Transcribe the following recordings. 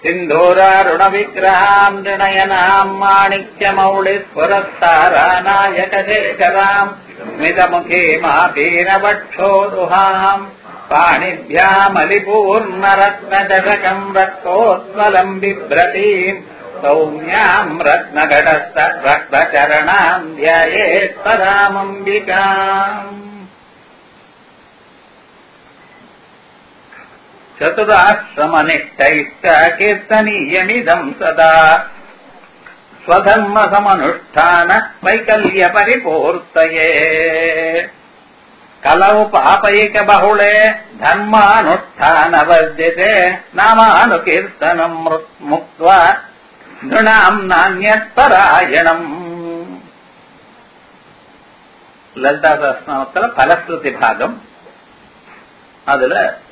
सिन्धूरारुणविग्रहाम् नृणयनाम् माणिक्यमौलिस्फुरस्तारानायकशेखराम् स्मितमुखीमापीनवक्षोरुहाम् पाणिभ्यामलिपूर्णरत्नजटकम् रक्तोत्पलम् बिभ्रतीम् सौम्याम् रत्नघटस्थ रक्तचरणाम् ध्यायेत्परामम्बिकाम् चतुराश्रमनिष्ठैश्च कीर्तनीयमिदम् सदा स्वधर्मसमनुष्ठान वैकल्यपरिपूर्तये कलौ पापैकबहुळे धर्मानुष्ठानवर्जिते नामानुकीर्तनम् मुक्त्वा नृणाम् नान्यत्परायणम् லலிதா சஹஸ்ரநாமத்துல பலஸ்ருதி பாகம் அதுல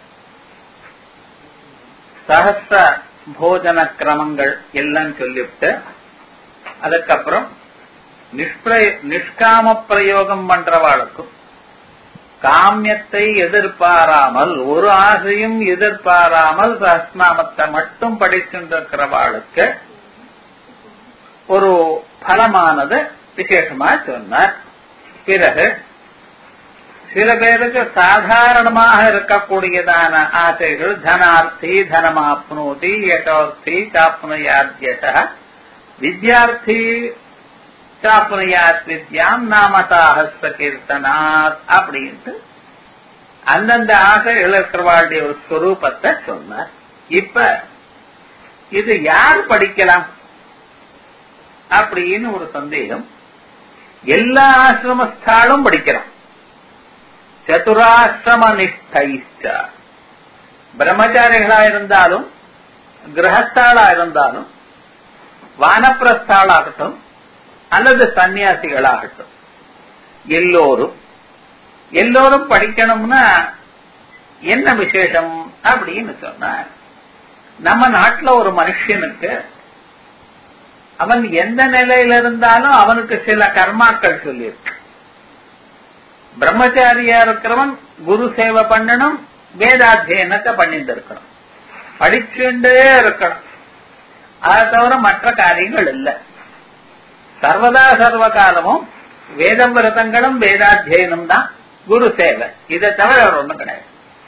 சகசிர போஜன கிரமங்கள் எல்லாம் சொல்லிவிட்டு அதுக்கப்புறம் நிஷ்காம பிரயோகம் பண்றவாளுக்கும் காமியத்தை எதிர்பாராமல் ஒரு ஆசையும் எதிர்பாராமல் சஹஸ்நாமத்தை மட்டும் படிச்சுருக்கிறவாளுக்கு ஒரு பலமானது விசேஷமா சொன்னார் பிறகு சில பேருக்கு சாதாரணமாக இருக்கக்கூடியதான ஆசைகள் தனார்த்தி தனமாப்னோதி யட்டோர்த்தி சாப்னுயாத்யத வித்யார்த்தி சாப்னுயாத் வித்யாம் நாமதாஹஸ்த கீர்த்தனாத் அப்படின்ட்டு அந்தந்த ஆசைகள் இருக்கிறவாளுடைய ஒரு ஸ்வரூபத்தை சொன்னார் இப்ப இது யார் படிக்கலாம் அப்படின்னு ஒரு சந்தேகம் எல்லா ஆசிரமஸ்தாலும் படிக்கலாம் சதுராசிரம நிஷ்டைஷ்ட பிரம்மச்சாரிகளா இருந்தாலும் கிரகஸ்தாளா இருந்தாலும் வானப்பிரஸ்தாளாகட்டும் அல்லது சன்னியாசிகளாகட்டும் எல்லோரும் எல்லோரும் படிக்கணும்னா என்ன விசேஷம் அப்படின்னு சொன்ன நம்ம நாட்டுல ஒரு மனுஷனுக்கு அவன் எந்த நிலையில இருந்தாலும் அவனுக்கு சில கர்மாக்கள் சொல்லியிருக்கு பிரம்மச்சாரியா இருக்கிறவன் குரு சேவை பண்ணணும் வேதாத்தியனத்தை பண்ணிட்டு இருக்கணும் படிச்சுட்டே இருக்கணும் அதை தவிர மற்ற காரியங்கள் இல்ல சர்வதா சர்வ காலமும் வேதம் விரதங்களும் வேதாத்தியனம் தான் குரு சேவை இதை தவிர அவர் ஒண்ணும் கிடையாது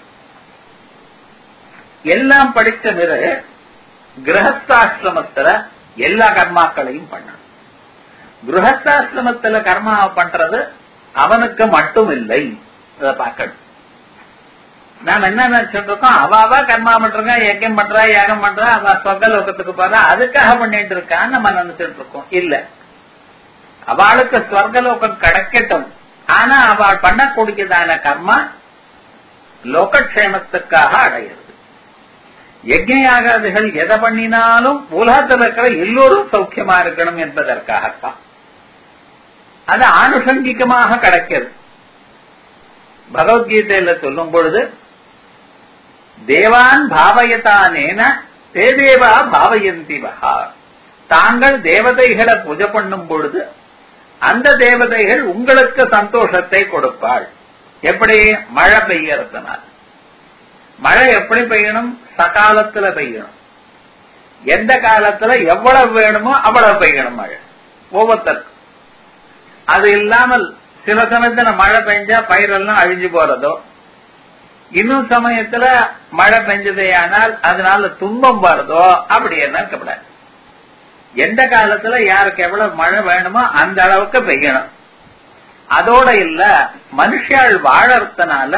எல்லாம் படிச்ச பிறகு கிரகஸ்தாசிரமத்துல எல்லா கர்மாக்களையும் பண்ணணும் கிரகஸ்தாசிரமத்துல கர்மா பண்றது அவனுக்கு மட்டும் இல்லை அதை பார்க்கணும் நாம் என்ன நினைச்சிட்டு இருக்கோம் அவ அவ கர்மா பண்றா யஜ்யம் பண்றா யாகம் பண்றா அவ சொர்க்க லோகத்துக்கு போறா அதுக்காக பண்ணிட்டு இருக்கான்னு நம்ம நினைச்சிட்டு இருக்கோம் இல்ல அவளுக்கு ஸ்வர்கலோகம் கிடைக்கட்டும் ஆனா அவள் பண்ணக்கூடியதான கர்மா லோகக்ஷேமத்துக்காக அடையிறது யஜ்யாகாதிகள் எதை பண்ணினாலும் உலகத்தில் இருக்கிற எல்லோரும் சௌக்கியமா இருக்கணும் என்பதற்காகத்தான் அது ஆனுஷங்கிகமாக கிடைக்கிறது பகவத்கீதையில சொல்லும் பொழுது தேவான் பாவயத்தானேன தே தேவா பாவயந்தி மகா தாங்கள் தேவதைகளை பூஜை பண்ணும் பொழுது அந்த தேவதைகள் உங்களுக்கு சந்தோஷத்தை கொடுப்பாள் எப்படி மழை பெய்யறதுனால் மழை எப்படி பெய்யணும் சகாலத்துல பெய்யணும் எந்த காலத்துல எவ்வளவு வேணுமோ அவ்வளவு பெய்யணும் மழை ஒவ்வொருத்தருக்கும் அது இல்லாமல் சில சமயத்துல மழை பெஞ்சா பயிரெல்லாம் அழிஞ்சு போறதோ இன்னும் சமயத்துல மழை பெஞ்சதே ஆனால் அதனால துன்பம் வருதோ அப்படி என்ன இருக்கப்படாது எந்த காலத்துல யாருக்கு எவ்வளவு மழை வேணுமோ அந்த அளவுக்கு பெய்யணும் அதோட இல்ல மனுஷாள் வாழறதுனால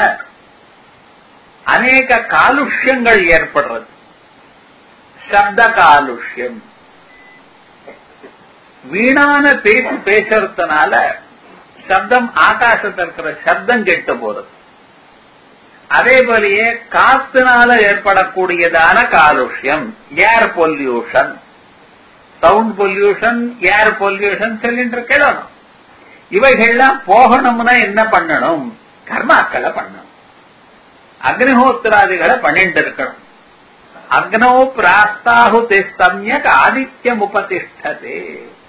அநேக காலுஷ்யங்கள் ஏற்படுறது சப்த காலுஷ்யம் வீணான பேச்சு பேசுறதுனால சப்தம் ஆகாசத்தில் இருக்கிற சப்தம் கெட்டு போறது அதே போலயே காத்துனால ஏற்படக்கூடியதான காலுஷ்யம் air pollution sound pollution air pollution சொல்லிட்டு கேளணும் இவைகள்லாம் போகணும்னா என்ன பண்ணணும் கர்மாக்களை பண்ணணும் அக்னிஹோத்திராதிகளை பண்ணிட்டு இருக்கணும் அக்னோ பிராஸ்தாஹுதி சமயக் ஆதித்யம் உபதிஷ்டதே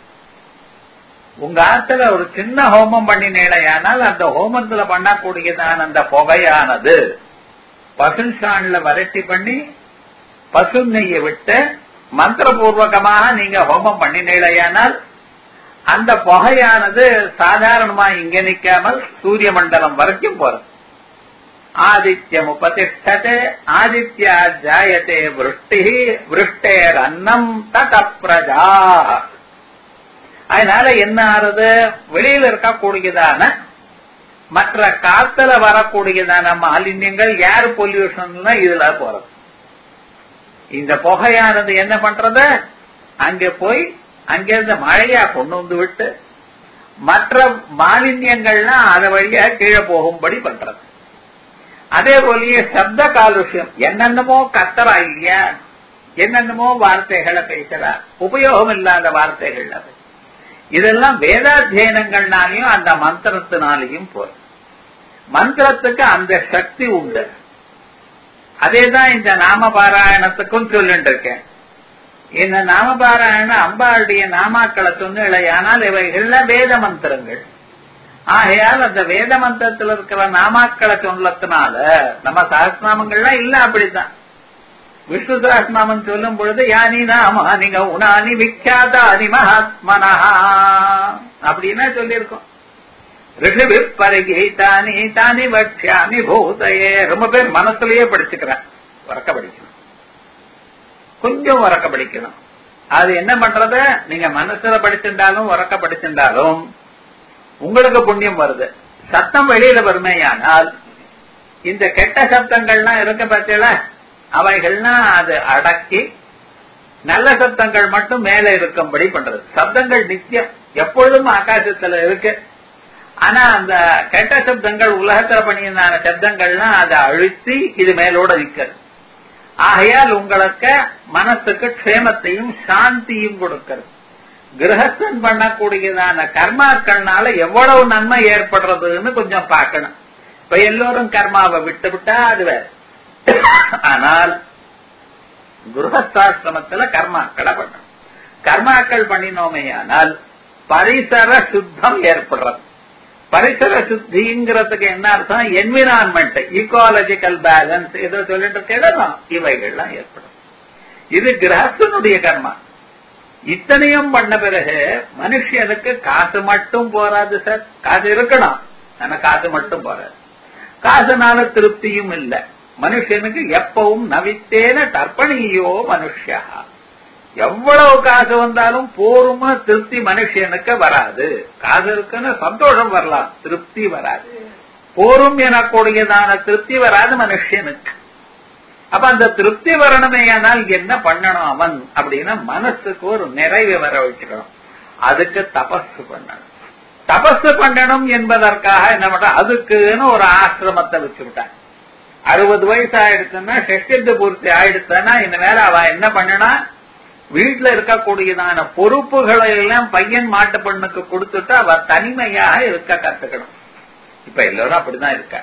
உங்க ஆத்துல ஒரு சின்ன ஹோமம் பண்ணினேடையானால் அந்த ஹோமத்துல பண்ணக்கூடியதான அந்த புகையானது பசுஷான்ல வரட்டி பண்ணி பசு நெய்யை விட்டு மந்திரபூர்வகமாக நீங்க ஹோமம் பண்ணினீழையானால் அந்த புகையானது சாதாரணமா இங்க நிக்காமல் சூரிய மண்டலம் வரைக்கும் போறது ஆதித்யம் உபதிஷ்டதே ஆதித்யா ஜாயத்தே விருஷ்டி விருஷ்டேர் அன்னம் தத பிரஜா அதனால என்ன ஆறுது வெளியில இருக்கக்கூடியதான மற்ற காத்துல வரக்கூடியதான மாலின்யங்கள் ஏர் பொல்யூஷன் இதுல போறது இந்த புகையானது என்ன பண்றது அங்க போய் அங்கிருந்து மழையா கொண்டு வந்து விட்டு மற்ற மாலின்யங்கள்லாம் அதை வழியா கீழே போகும்படி பண்றது அதே போலயே சப்த காலுஷ்யம் என்னென்னமோ கத்தரா இல்லையா என்னென்னமோ வார்த்தைகளை பேசுறா உபயோகம் இல்லாத வார்த்தைகள் அது இதெல்லாம் வேதாத்தியனங்கள்னாலையும் அந்த மந்திரத்தினாலையும் போய் மந்திரத்துக்கு அந்த சக்தி உண்டு அதேதான் இந்த நாம பாராயணத்துக்கும் சொல்லிட்டு இருக்கேன் இந்த நாமபாராயண அம்பாளுடைய நாமாக்களை சொன்னால் இவைகள்ல வேத மந்திரங்கள் ஆகையால் அந்த வேத மந்திரத்தில் இருக்கிற நாமாக்களை சொல்லத்தினால நம்ம சகஸ்நாமங்கள்லாம் இல்ல அப்படித்தான் விஷ்ணு சகஸ்நாமம் சொல்லும் பொழுது யானி நாம நீங்க உனானி விக்யாதானி மகாத்மனா அப்படின்னா சொல்லியிருக்கோம் ரிஷி பரிகீதானி தானி வட்சியாமி பூதையே ரொம்ப பேர் மனசுலயே படிச்சுக்கிறேன் உறக்க படிக்கணும் கொஞ்சம் உறக்க படிக்கணும் அது என்ன பண்றது நீங்க மனசுல படிச்சிருந்தாலும் உறக்க படிச்சிருந்தாலும் உங்களுக்கு புண்ணியம் வருது சத்தம் வெளியில வருமேயானால் இந்த கெட்ட சப்தங்கள்லாம் இருக்க பார்த்தீங்களா அவைகள்லாம் அது அடக்கி நல்ல சப்தங்கள் மட்டும் மேல இருக்கும்படி பண்றது சப்தங்கள் நித்தியம் எப்பொழுதும் ஆகாசத்துல இருக்கு ஆனா அந்த கெட்ட சப்தங்கள் உலகத்துல பண்ணியிருந்தான சப்தங்கள்லாம் அதை அழுத்தி இது மேலோட நிக்கிறது ஆகையால் உங்களுக்கு மனசுக்கு க்ஷேமத்தையும் சாந்தியும் கொடுக்கிறது கிரகஸ்தன் பண்ணக்கூடியதான கர்மாக்கள்னால எவ்வளவு நன்மை ஏற்படுறதுன்னு கொஞ்சம் பார்க்கணும் இப்ப எல்லோரும் கர்மாவை விட்டு விட்டா அது வேற ஆனால் குருஹஸ்தாசிரமத்துல கர்மாக்களை பண்ணணும் கர்மாக்கள் பண்ணினோமே ஆனால் பரிசர சுத்தம் ஏற்படுறது பரிசர சுத்திங்கிறதுக்கு என்ன அர்த்தம் என்விரான்மெண்ட் ஈகாலஜிக்கல் பேலன்ஸ் ஏதோ சொல்லிட்டு இருக்கேன் இவைகள்லாம் ஏற்படும் இது கிரகஸ்தனுடைய கர்மா இத்தனையும் பண்ண பிறகு மனுஷனுக்கு காசு மட்டும் போராது சார் காசு இருக்கணும் ஆனா காசு மட்டும் போறாது காசுனால திருப்தியும் இல்ல மனுஷனுக்கு எப்பவும் நவித்தேன தர்ப்பணியோ மனுஷா எவ்வளவு காசு வந்தாலும் போருமா திருப்தி மனுஷனுக்கு வராது காசு இருக்குன்னு சந்தோஷம் வரலாம் திருப்தி வராது போரும் எனக்கூடியதான திருப்தி வராது மனுஷனுக்கு அப்ப அந்த திருப்தி வரணுமே ஆனால் என்ன பண்ணணும் அவன் அப்படின்னா மனசுக்கு ஒரு நிறைவு வர வைக்கணும் அதுக்கு தபஸ் பண்ணணும் தபஸ் பண்ணணும் என்பதற்காக என்ன பண்ற அதுக்குன்னு ஒரு ஆசிரமத்தை வச்சு விட்டான் அறுபது வயசு ஆயிடுச்சுன்னா செஷத்து பூர்த்தி ஆயிடுச்சுன்னா இந்த மேல அவ என்ன பண்ணனா வீட்டுல இருக்கக்கூடியதான பொறுப்புகளை எல்லாம் பையன் மாட்டு பெண்ணுக்கு கொடுத்துட்டு அவ தனிமையாக இருக்க கத்துக்கணும் இப்ப எல்லாரும் அப்படிதான் இருக்கா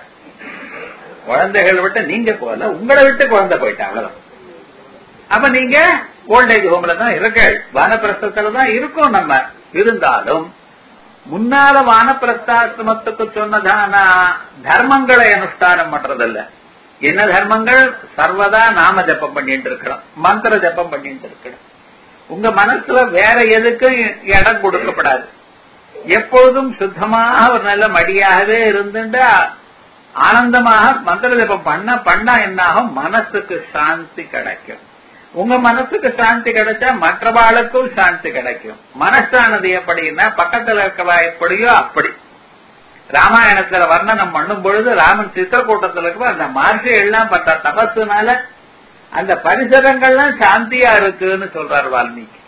குழந்தைகள் விட்டு நீங்க போகல உங்களை விட்டு குழந்தை போயிட்டா அவ்வளவுதான் அப்ப நீங்க ஓல்டேஜ் ஹோம்ல தான் இருக்க வானப்பிரஸ்தத்துல தான் இருக்கும் நம்ம இருந்தாலும் முன்னால வானப்பிரஸ்தாசிரமத்துக்கு சொன்னதான தர்மங்களை அனுஷ்டானம் பண்றதில்ல என்ன தர்மங்கள் சர்வதா நாம ஜப்பம் பண்ணிட்டு இருக்கணும் மந்திர ஜப்பம் பண்ணிட்டு இருக்கணும் உங்க மனசுல வேற எதுக்கும் இடம் கொடுக்கப்படாது எப்பொழுதும் சுத்தமாக ஒரு நல்ல மடியாகவே இருந்துட்டா ஆனந்தமாக மந்திர ஜபம் பண்ண பண்ணா என்னாகும் மனசுக்கு சாந்தி கிடைக்கும் உங்க மனசுக்கு சாந்தி கிடைச்சா மற்றவாளுக்கும் சாந்தி கிடைக்கும் மனசானது எப்படின்னா பக்கத்துல இருக்கவா எப்படியோ அப்படி ராமாயணத்துல வர்ணனம் பண்ணும் பொழுது ராமன் சித்திரக்கூட்டத்துல இருக்க அந்த மார்ஷி எல்லாம் பண்ற தபசுனால அந்த பரிசரங்கள்லாம் சாந்தியா இருக்குன்னு சொல்றார் வால்மீகி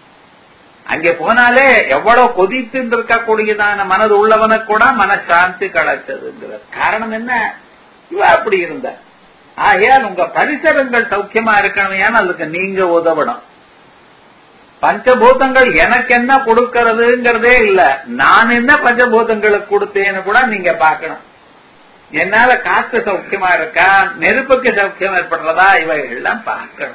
அங்கே போனாலே எவ்வளவு கொதித்து இருக்கக்கூடியதான மனது உள்ளவனுக்கு கூட மனசாந்தி கிடைச்சதுங்கிற காரணம் என்ன இவ அப்படி இருந்த ஆகையால் உங்க பரிசரங்கள் சௌக்கியமா இருக்கணும் அதுக்கு நீங்க உதவணும் பஞ்சபூதங்கள் எனக்கு என்ன கொடுக்கறதுங்கிறதே இல்ல நான் என்ன பஞ்சபூதங்களுக்கு கொடுத்தேன்னு கூட நீங்க பாக்கணும் என்னால காத்து சௌக்கியமா இருக்கா நெருப்புக்கு சௌக்கியம் ஏற்படுறதா இவைகள்லாம் பார்க்கணும்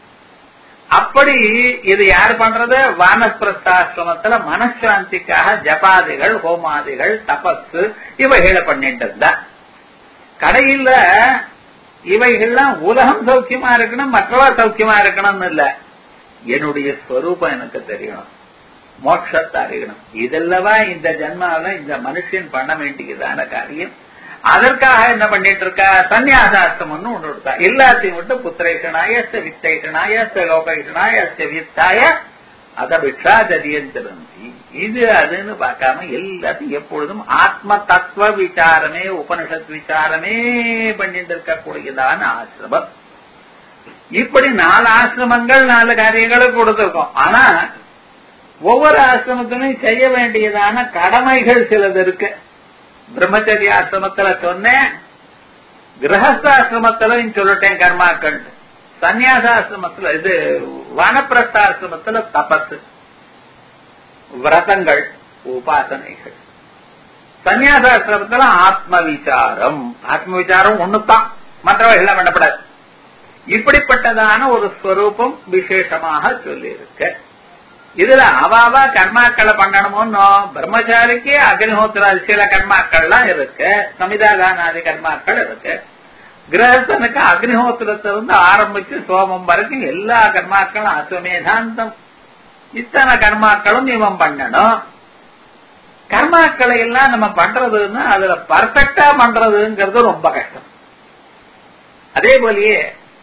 அப்படி இது யார் பண்றது வானப்பிரஸ்தாசிரமத்துல மனசாந்திக்காக ஜபாதிகள் ஹோமாதிகள் தபஸ் இவைகளை பண்ணிட்டு இருந்தா கடையில இவைகள்லாம் உலகம் சௌக்கியமா இருக்கணும் மற்றவா சௌக்கியமா இருக்கணும்னு இல்ல என்னுடைய ஸ்வரூபம் எனக்கு தெரியணும் மோட்சத்தை அறியணும் இதெல்லவா இந்த ஜென்மாவில இந்த மனுஷன் பண்ண வேண்டியதான காரியம் அதற்காக என்ன பண்ணிட்டு இருக்கா சன்னியாசாஸ்திரம்னு ஒன்று இருக்கா எல்லாத்தையும் விட்டு புத்திரேஷனாய வித்தைஷனாய லோகேஷனாய வித்தாய அத விட்டா ஜதியந்திரந்தி இது அதுன்னு பார்க்காம எல்லாத்தையும் எப்பொழுதும் ஆத்ம தத்துவ விசாரமே உபனிஷத் விசாரமே பண்ணிட்டு இருக்கக்கூடியதான ஆசிரமம் இப்படி நாலு ஆசிரமங்கள் நாலு காரியங்களை கொடுத்திருக்கோம் ஆனா ஒவ்வொரு ஆசிரமத்திலையும் செய்ய வேண்டியதான கடமைகள் சிலது இருக்கு பிரம்மச்சரிய ஆசிரமத்துல சொன்னேன் கிரகஸ்தாசிரமத்திலையும் சொல்லிட்டேன் கர்மாக்கள் சந்நியாசாசிரமத்துல இது வானப்பிரஸ்தாசிரமத்துல தபஸ் விரதங்கள் உபாசனைகள் சந்நியாசாசிரமத்துல ஆத்ம விசாரம் ஆத்ம விசாரம் ஒண்ணுதான் மற்றவர்கள் பண்ணப்படாது இப்படிப்பட்டதான ஒரு ஸ்வரூபம் விசேஷமாக சொல்லியிருக்கு இதுல அவாவா கர்மாக்களை பண்ணணுமோ பிரம்மச்சாரிக்கு அக்னிஹோத்திர சில கர்மாக்கள்லாம் இருக்கு சமிதாதானாதி கர்மாக்கள் இருக்கு கிரகஸ்தனுக்கு அக்னிஹோத்திரத்திலிருந்து ஆரம்பிச்சு சோமம் வரைக்கும் எல்லா கர்மாக்களும் அஸ்வமேதாந்தம் இத்தனை கர்மாக்களும் இவன் பண்ணணும் கர்மாக்களை எல்லாம் நம்ம பண்றதுன்னா அதுல பர்ஃபெக்டா பண்றதுங்கிறது ரொம்ப கஷ்டம் அதே போலயே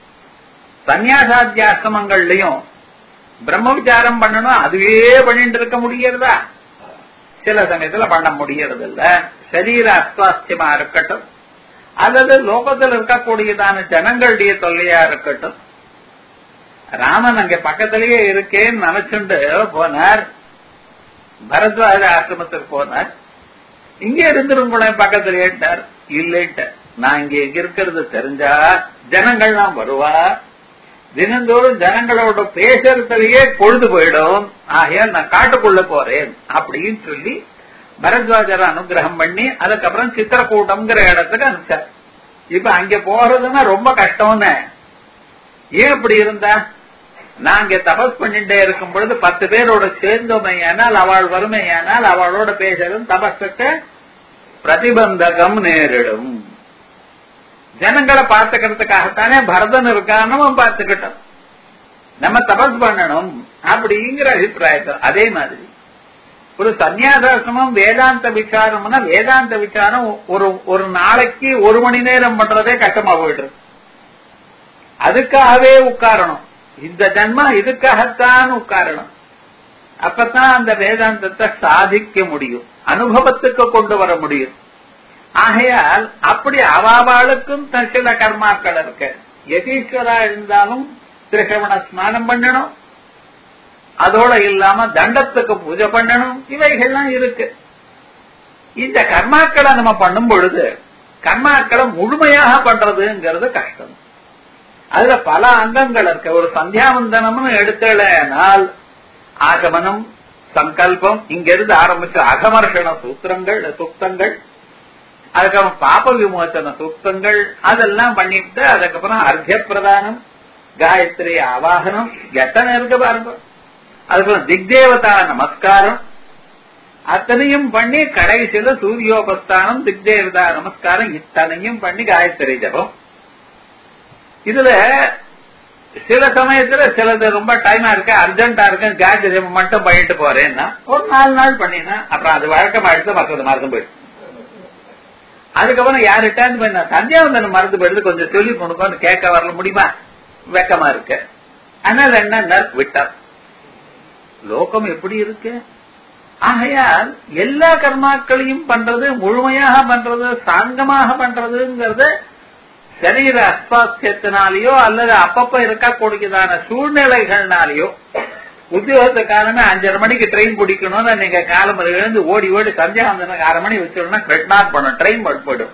சந்நியாசாத்தியாசிரமங்கள்லயும் பிரம்ம விசாரம் பண்ணணும் அதுவே பண்ணிட்டு இருக்க முடியறதா சில சமயத்துல பண்ண முடியறது இல்ல சரீர அஸ்வாஸ்தியமா இருக்கட்டும் அல்லது லோகத்தில் இருக்கக்கூடியதான ஜனங்களுடைய தொல்லையா இருக்கட்டும் ராமன் அங்க பக்கத்திலேயே இருக்கேன்னு நினைச்சுண்டு போனார் பரத்வாஜ ஆசிரமத்துக்கு போனார் இங்க இருந்துருங்களேன் பக்கத்திலேட்டார் இல்லைட்ட நான் இங்க இருக்கிறது தெரிஞ்சா ஜனங்கள்லாம் வருவா தினந்தோறும் ஜனங்களோட பேசுறதுலயே பொழுது போயிடும் ஆகையால் நான் காட்டுக்குள்ள போறேன் அப்படின்னு சொல்லி பரத்வாஜரை அனுகிரகம் பண்ணி அதுக்கப்புறம் சித்திரக்கூட்டம்ங்கிற இடத்துக்கு அனுப்பிச்சார் இப்ப அங்க போறதுன்னா ரொம்ப கஷ்டம்னு ஏன் இப்படி இருந்தா நான் இங்க தபஸ் பண்ணிட்டே இருக்கும் பொழுது பத்து பேரோட சேர்ந்தோமையானால் அவள் வறுமையானால் அவளோட பேசுறது தபஸுக்கு பிரதிபந்தகம் நேரிடும் ஜனங்களை பார்த்துக்கிறதுக்காகத்தானே பரதன் இருக்கான்னு பார்த்துக்கிட்டோம் நம்ம தபஸ் பண்ணணும் அப்படிங்கிற அபிப்பிராயத்தில் அதே மாதிரி ஒரு சன்னியாசாசிரமம் வேதாந்த விசாரம்னா வேதாந்த விசாரம் ஒரு ஒரு நாளைக்கு ஒரு மணி நேரம் பண்றதே கஷ்டமா போயிடுது அதுக்காகவே உட்காரணும் இந்த ஜன்மா இதுக்காகத்தான் உட்காரணும் அப்பதான் அந்த வேதாந்தத்தை சாதிக்க முடியும் அனுபவத்துக்கு கொண்டு வர முடியும் ஆகையால் அப்படி அவாவாளுக்கும் சில கர்மாக்கள் இருக்கு யதீஸ்வரா இருந்தாலும் திரிசவண ஸ்நானம் பண்ணணும் அதோட இல்லாம தண்டத்துக்கு பூஜை பண்ணணும் இவைகள்லாம் இருக்கு இந்த கர்மாக்களை நம்ம பண்ணும் பொழுது கர்மாக்களை முழுமையாக பண்றதுங்கிறது கஷ்டம் அதுல பல அங்கங்கள் இருக்கு ஒரு சந்தியாவந்தனம்னு எடுத்தனால் ஆகமனம் சங்கல்பம் இங்க இருந்து ஆரம்பிச்ச அகமர்ஷண சூத்திரங்கள் சுத்தங்கள் அதுக்கப்புறம் பாப விமோச்சன சூக்தங்கள் அதெல்லாம் பண்ணிட்டு அதுக்கப்புறம் அர்த்திய பிரதானம் காயத்ரி ஆவாகனம் எத்தனை இருக்கு பாருங்க அதுக்கப்புறம் திக்தேவதா நமஸ்காரம் அத்தனையும் பண்ணி கடைசியில சூரியோபஸ்தானம் திக்தேவதா நமஸ்காரம் இத்தனையும் பண்ணி காயத்ரி ஜபம் இதுல சில சமயத்துல சிலது ரொம்ப டைமா இருக்கு அர்ஜென்டா இருக்கு காயத்ரி ஜபம் மட்டும் பண்ணிட்டு போறேன்னா ஒரு நாலு நாள் பண்ணினா அப்புறம் அது வழக்கமாயிடுச்சு மற்றது மறந்து போயிடுச்சு அதுக்கப்புறம் யாருட்டான்னு போய் நான் சந்தியாவந்தனம் மறந்து போயிடுது கொஞ்சம் சொல்லி கொடுக்கணும் கேட்க வரல முடியுமா வெக்கமா இருக்கு ஆனால் என்ன விட்டார் லோகம் எப்படி இருக்கு ஆகையால் எல்லா கர்மாக்களையும் பண்றது முழுமையாக பண்றது சாங்கமாக பண்றதுங்கிறது சரீர அஸ்வாஸ்தியத்தினாலேயோ அல்லது அப்பப்ப இருக்கக்கூடியதான சூழ்நிலைகள்னாலேயோ உத்தியோகத்துக்காரன அஞ்சரை மணிக்கு ட்ரெயின் பிடிக்கணும்னு நீங்க காலம் எழுந்து ஓடி ஓடி சந்தியாவந்தனுக்கு அரை மணி வச்சோம்னா கிரெட்னாட் பண்ணும் ட்ரெயின் போயிடும்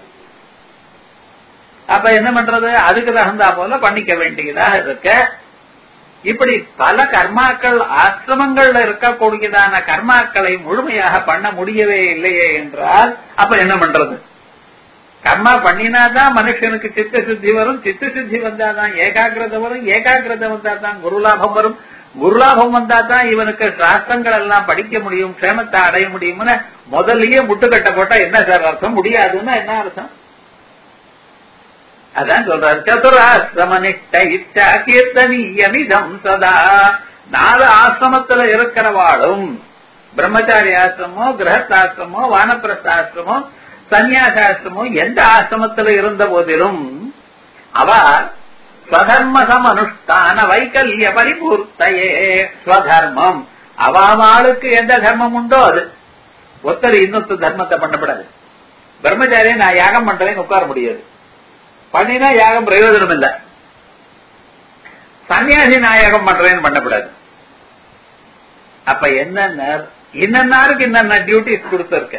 அப்ப என்ன பண்றது அதுக்கு தகுந்தா போல பண்ணிக்க வேண்டியதா இருக்க இப்படி பல கர்மாக்கள் ஆசிரமங்கள்ல இருக்கக்கூடியதான கர்மாக்களை முழுமையாக பண்ண முடியவே இல்லையே என்றால் அப்ப என்ன பண்றது கர்மா பண்ணினாதான் மனுஷனுக்கு சித்த சுத்தி வரும் சித்த சுத்தி வந்தாதான் ஏகாகிரதை வரும் ஏகாகிரதை வந்தாதான் குருலாபம் வரும் குருலாபம் வந்தா தான் இவனுக்கு சாஸ்திரங்கள் எல்லாம் படிக்க முடியும் க்ஷேமத்தை அடைய முடியும்னு முதல்லயே முட்டுக்கட்ட போட்டா என்ன சார் அர்த்தம் முடியாதுன்னா என்ன அர்த்தம் அதான் சொல்றாரு சதுராசிரமனிஷ்ட இச்சா கீர்த்தனீயமிதம் சதா நாலு ஆசிரமத்துல இருக்கிறவாளும் பிரம்மச்சாரி ஆசிரமோ கிரகஸ்தாசிரமோ வானப்பிரஸ்தாசிரமோ சந்நியாசாசிரமோ எந்த ஆசிரமத்துல இருந்த போதிலும் அவ ஸ்வதர்மசம் அனுஷ்டான வைக்கல்ய பரிபூர்த்தையே ஸ்வதர்மம் அவாளுக்கு எந்த தர்மம் உண்டோ அது ஒத்தர் இன்னொரு தர்மத்தை பண்ணப்படாது பிரம்மச்சாரியை நான் யாகம் பண்றேன்னு உட்கார முடியாது பண்ணினா யாகம் பிரயோஜனம் இல்ல சன்னியாசி நான் யாகம் பண்றேன்னு பண்ணக்கூடாது அப்ப என்னென்ன இன்னன்னாருக்கு என்னென்ன டியூட்டிஸ் கொடுத்திருக்க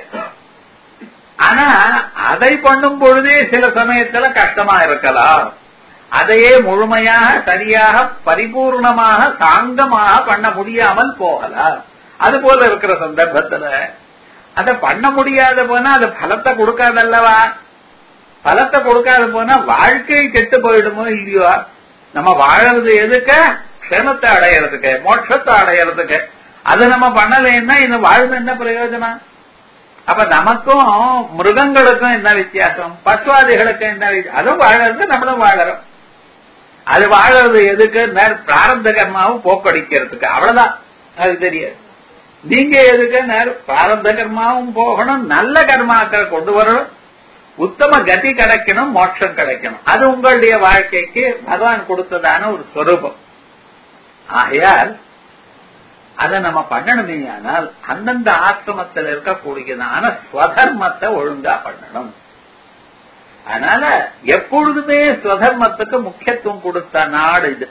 ஆனா அதை பண்ணும் பொழுதே சில சமயத்துல கஷ்டமா இருக்கலாம் அதையே முழுமையாக சரியாக பரிபூர்ணமாக சாங்கமாக பண்ண முடியாமல் போகலாம் அது போல இருக்கிற சந்தர்ப்பத்துல அதை பண்ண முடியாத போனா அது பலத்தை கொடுக்காதல்லவா பலத்தை கொடுக்காத போனா வாழ்க்கை கெட்டு போயிடுமோ இல்லையோ நம்ம வாழறது எதுக்க க்ஷமத்தை அடையறதுக்கு மோட்சத்தை அடையறதுக்கு அது நம்ம பண்ணலைன்னா இந்த வாழ்ந்து என்ன பிரயோஜனம் அப்ப நமக்கும் மிருகங்களுக்கும் என்ன வித்தியாசம் பசுவாதிகளுக்கும் என்ன வித்தியாசம் அதுவும் வாழறது நம்மளும் வாழறோம் அது வாழறது எதுக்கு நேர் பிராரந்த கர்மாவும் போக்கடிக்கிறதுக்கு அவ்வளவுதான் அது தெரியாது நீங்க எதுக்கு நேர் பிராரந்த கர்மாவும் போகணும் நல்ல கர்மாக்கள் கொண்டு வரணும் உத்தம கதி கிடைக்கணும் மோட்சம் கிடைக்கணும் அது உங்களுடைய வாழ்க்கைக்கு பகவான் கொடுத்ததான ஒரு ஸ்வரூபம் ஆகையால் அதை நம்ம பண்ணணுமே ஆனால் அந்தந்த ஆசிரமத்தில் இருக்கக்கூடியதான ஸ்வதர்மத்தை ஒழுங்கா பண்ணணும் அதனால எப்பொழுதுமே ஸ்வதர்மத்துக்கு முக்கியத்துவம் கொடுத்த நாடு இது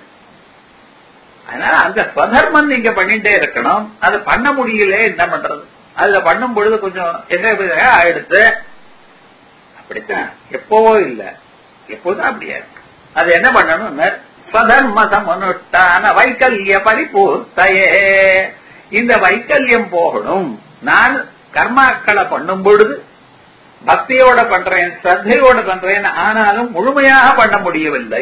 அதனால அந்த ஸ்வதர்மம் நீங்க பண்ணிட்டே இருக்கணும் அது பண்ண முடியல என்ன பண்றது அதுல பண்ணும் பொழுது கொஞ்சம் எங்க ஆயிடுத்து அப்படித்தான் எப்பவோ இல்ல எப்போதும் அப்படியா இருக்கு அது என்ன பண்ணணும் ஸ்வதர்ம சமனுஷ்டான வைக்கல்ய பரிபூர்த்தையே இந்த வைக்கல்யம் போகணும் நான் கர்மாக்களை பண்ணும் பொழுது பக்தியோட பண்றேன் ஸ்ரத்தையோட பண்றேன் ஆனாலும் முழுமையாக பண்ண முடியவில்லை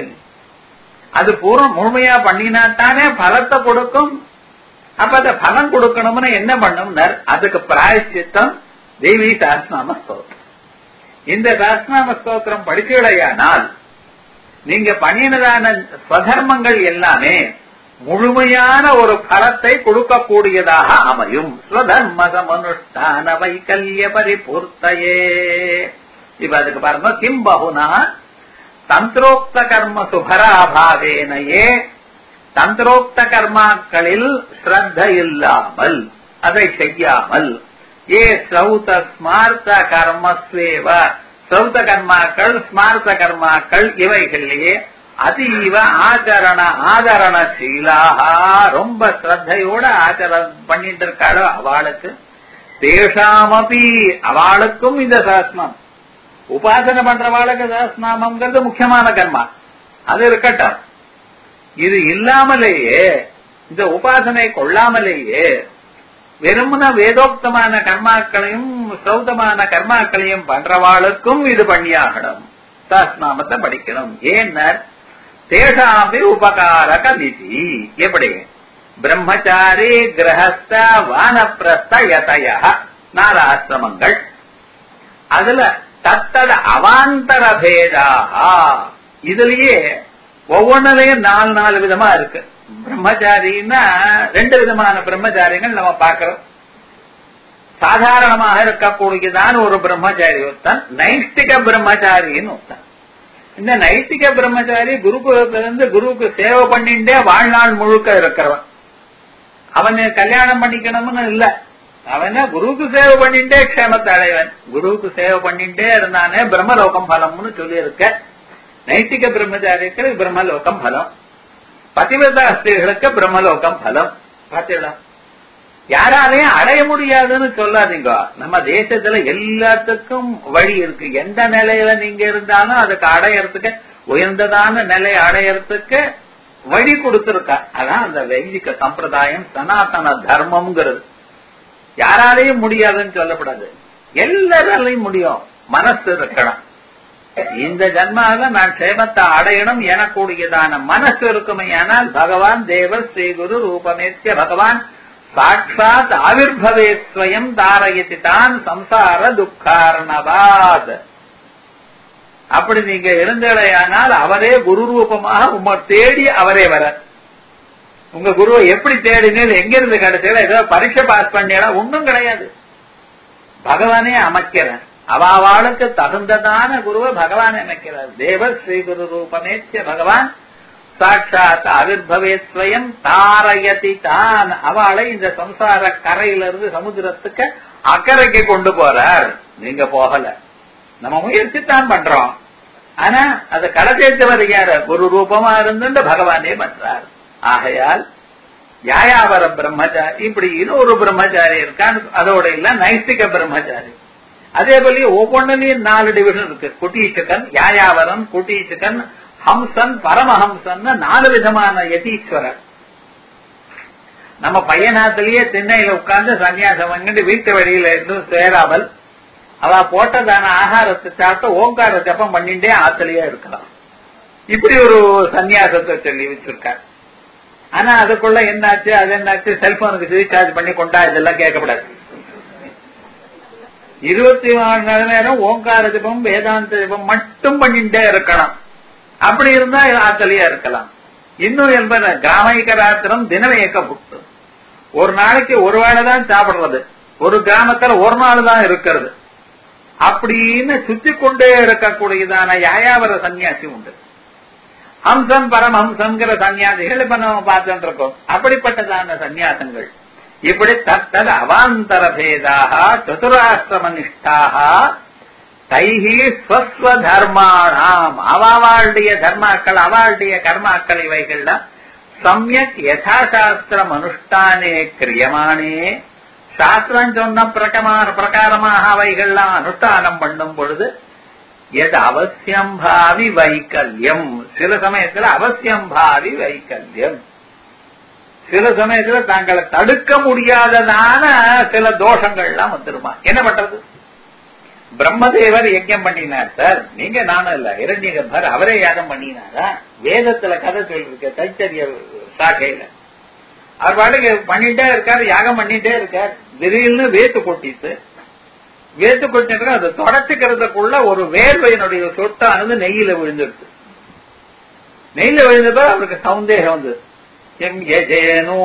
அது பூர்வம் முழுமையா பண்ணினாத்தானே பலத்தை கொடுக்கும் அப்ப அந்த பலன் கொடுக்கணும்னு என்ன பண்ணும் அதுக்கு பிராயச்சித்தம் தேவி சாஸ்நாம ஸ்தோத்திரம் இந்த சாஸ்நாம ஸ்தோத்திரம் படிக்கலையானால் நீங்க பண்ணினதான ஸ்வதர்மங்கள் எல்லாமே முழுமையான ஒரு பலத்தை கொடுக்கக்கூடியதாக அமையும் ஸ்வதர்மசமனுஷ்டான வைக்கல்ய பரிபூர்த்தையே இப்ப அதுக்கு பாருங்க கிம் பகுனா தந்திரோக்த கர்ம சுபராபாவேனையே தந்திரோக்த கர்மாக்களில் ஸ்ரத்த இல்லாமல் அதை செய்யாமல் ஏ ஸ்ரௌத ஸ்மார்த்த கர்மஸ்வேவ ஸ்ரௌத கர்மாக்கள் ஸ்மார்த்த கர்மாக்கள் இவைகளிலேயே அதீவ ஆச்சரண ஆதரண சீலாகா ரொம்ப ஸ்ரத்தையோட ஆச்சரணம் பண்ணிட்டு இருக்காளோ அவளுக்கு தேஷாமபி அவளுக்கும் இந்த சாஸ்னம் உபாசனை பண்றவாளுக்கு சாஸ்நாமங்கிறது முக்கியமான கர்மா அது இருக்கட்டும் இது இல்லாமலேயே இந்த உபாசனை கொள்ளாமலேயே வெறுமன வேதோக்தமான கர்மாக்களையும் சௌதமான கர்மாக்களையும் பண்றவாளுக்கும் இது பண்ணியாகணும் சாஸ்நாமத்தை படிக்கணும் ஏன்னர் தேஷாபி உபகாரக நிதி எப்படி பிரம்மச்சாரி கிரகஸ்த வானப்பிரஸ்த யதய நாலு ஆசிரமங்கள் அதுல தத்தட அவாந்தர பேதாக இதுலயே ஒவ்வொன்றிலையும் நாலு நாலு விதமா இருக்கு பிரம்மச்சாரின்னா ரெண்டு விதமான பிரம்மச்சாரிகள் நம்ம பார்க்கிறோம் சாதாரணமாக இருக்கக்கூடியதான் ஒரு பிரம்மச்சாரி ஒருத்தன் நைஷ்டிக பிரம்மச்சாரின்னு ஒருத்தன் இந்த நைஷ்டிக பிரம்மச்சாரி குருகுலத்திலிருந்து குருவுக்கு சேவை பண்ணிட்டே வாழ்நாள் முழுக்க இருக்கிறவன் அவனை கல்யாணம் பண்ணிக்கணும்னு இல்ல அவன குருவுக்கு சேவை பண்ணிட்டே க்ஷேமத்தை அடைவன் குருவுக்கு சேவை பண்ணிட்டே இருந்தானே பிரம்மலோகம் பலம்னு சொல்லி இருக்க நைட்டிக பிரம்மச்சாரிக்கு பிரம்மலோகம் பலம் பதிவிரதாஸ்திரிகளுக்கு பிரம்மலோகம் பலம் பாத்தீங்களா யாராலையும் அடைய முடியாதுன்னு சொல்லாதீங்க நம்ம தேசத்துல எல்லாத்துக்கும் வழி இருக்கு எந்த நிலையில நீங்க இருந்தாலும் அதுக்கு அடையறதுக்கு உயர்ந்ததான நிலை அடையறதுக்கு வழி கொடுத்திருக்கா அதான் அந்த வைதிக சம்பிரதாயம் சனாதன தர்மம்ங்கிறது யாராலையும் முடியாதுன்னு சொல்லப்படாது எல்லாராலையும் முடியும் மனசு இருக்கணும் இந்த ஜன்மாவில நான் சேமத்தை அடையணும் எனக்கூடியதான மனசு இருக்குமே ஆனால் பகவான் தேவர் ஸ்ரீகுரு ரூபமேத்திய பகவான் சாட்சாத் ஆவிர்பவே ஸ்வயம் தாரயத்தி தான் சம்சார துக்காரணவாத் அப்படி நீங்க இருந்தடையானால் அவரே குரு ரூபமாக உமர் தேடி அவரே வர உங்க குருவை எப்படி தேடினீர் எங்க இருந்து கிடைச்சல ஏதோ பரீட்சை பாஸ் பண்ணியா ஒன்றும் கிடையாது பகவானே அமைக்கிறேன் அவாவாளுக்கு தகுந்ததான குருவை பகவான் அமைக்கிறார் தேவ ஸ்ரீ குரு ரூபமேத்திய பகவான் சாட்சாத் அவிர்பவே ஸ்வயம் தாரயதி தான் அவளை இந்த சம்சார கரையிலிருந்து சமுத்திரத்துக்கு அக்கறைக்கு கொண்டு போறார் நீங்க போகல நம்ம முயற்சி தான் பண்றோம் ஆனா அதை கரை சேர்த்தவர் யாரு குரு ரூபமா இருந்து பகவானே பண்றார் ஆகையால் யாயாவர பிரம்மச்சாரி இப்படி இன்னொரு பிரம்மச்சாரி இருக்கான் அதோட இல்ல நைஷ்டிக பிரம்மச்சாரி அதே போல ஒவ்வொன்றுலயும் நாலு டிவிஷன் இருக்கு குட்டீச்சகன் யாயாவரன் குட்டீச்சகன் ஹம்சன் பரமஹம்சன் நாலு விதமான யதீஸ்வரர் நம்ம பையனாத்திலேயே திண்ணையில உட்கார்ந்து சன்னியாசம் வாங்கிட்டு வீட்டு வழியில இருந்து சேராமல் அவ போட்டதான ஆகாரத்தை சாப்பிட்டு ஓங்கார ஜப்பம் பண்ணிட்டே ஆத்திலேயே இருக்கலாம் இப்படி ஒரு சன்னியாசத்தை சொல்லி வச்சிருக்கார் ஆனா அதுக்குள்ள என்னாச்சு அது என்னாச்சு செல்போனுக்கு ரீசார்ஜ் பண்ணி கொண்டா இதெல்லாம் கேட்கக்கூடாது இருபத்தி நாலு மணி நேரம் ஓங்கார ஜபம் வேதாந்த ஜபம் மட்டும் பண்ணிட்டே இருக்கணும் அப்படி இருந்தா ஆத்தலியா இருக்கலாம் இன்னும் என்பது கிராமிக ராத்திரம் தினமேக்க புட்டு ஒரு நாளைக்கு ஒரு வேளை தான் சாப்பிடுறது ஒரு கிராமத்துல ஒரு நாள் தான் இருக்கிறது அப்படின்னு சுத்தி கொண்டே இருக்கக்கூடியதான யாயாவர சன்னியாசி உண்டு ஹம்சன் பரமஹம்சங்கிற சன்னியாசிகள் இப்ப நம்ம பார்த்துட்டு இருக்கோம் அப்படிப்பட்டதான சன்னியாசங்கள் இப்படி தத்தது அவாந்தர பேதாக சதுராஷ்டிரமனிஷ்டாக தைஹி ஸ்வஸ்வ தர்மாணாம் அவாவாளுடைய தர்மாக்கள் அவாளுடைய கர்மாக்கள் இவைகள்ல சமயக் யதாசாஸ்திரம் அனுஷ்டானே கிரியமானே சாஸ்திரம் சொன்ன பிரகமான பிரகாரமாக அவைகள்லாம் அனுஷ்டானம் பண்ணும் பொழுது எது அவசியம் பாவி வைக்கல்யம் சில சமயத்துல அவசியம் பாவி வைக்கல்யம் சில சமயத்துல தாங்களை தடுக்க முடியாததான சில தோஷங்கள்லாம் வந்துருமா என்ன பண்றது பிரம்மதேவர் யஜ்யம் பண்ணினார் சார் நீங்க நானும் இல்ல இரண்ய கர்ப்பர் அவரே யாகம் பண்ணினாரா வேதத்துல கதை சொல்லிருக்க தைத்தரிய சாக்கையில அவர் பாட்டுக்கு பண்ணிட்டே இருக்காரு யாகம் பண்ணிட்டே இருக்கார் திடீர்னு வேத்து கொட்டிட்டு வேத்து கொட்டிட்டு அதை தொடச்சுக்கிறதுக்குள்ள ஒரு வேர்வையினுடைய சொட்டானது நெய்யில விழுந்துருச்சு நெய்யில விழுந்தப்ப அவருக்கு சந்தேகம் வந்து எம் எஜேனோ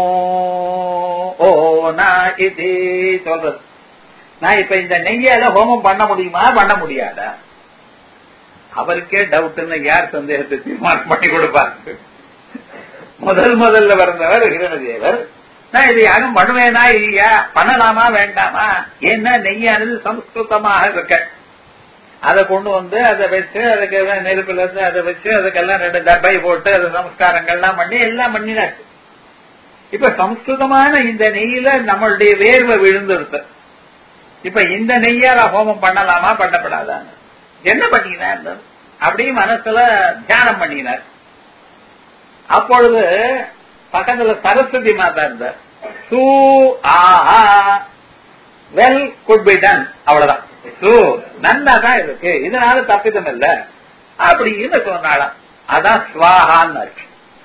ஓ நா இது சொல்றது நான் இப்ப இந்த நெய்யால ஹோமம் பண்ண முடியுமா பண்ண முடியாதா அவருக்கே டவுட்னு யார் சந்தேகத்தை தீர்மானம் பண்ணி கொடுப்பாரு முதல் முதல்ல பிறந்தவர் ஹிரணதேவர் நான் இது யாரும் பண்ணுவேனா இல்லையா பண்ணலாமா வேண்டாமா என்ன நெய்யானது சம்ஸ்கிருதமாக இருக்க அதை கொண்டு வந்து அதை வச்சு அதுக்கு நெருப்புல இருந்து அதை வச்சு அதுக்கெல்லாம் ரெண்டு டப்பை போட்டு அது சம்ஸ்காரங்கள்லாம் பண்ணி எல்லாம் பண்ணினாச்சு இப்ப சம்ஸ்கிருதமான இந்த நெய்யில நம்மளுடைய வேர்வை விழுந்துருத்து இப்ப இந்த நெய்யால ஹோமம் பண்ணலாமா பண்ணப்படாதான்னு என்ன பண்ணினார் அப்படி மனசுல தியானம் பண்ணினார் அப்பொழுது பக்கத்துல சரஸ்வதி மாதா இருந்தார் சூ ஆஹா வெல் குட் பி டன் அவ்வளவுதான் சூ நல்லா தான் இருக்கு இதனால தப்பிதம் இல்ல அப்படின்னு சொன்னாலாம் அதான் ஸ்வாஹான்னு இருக்கு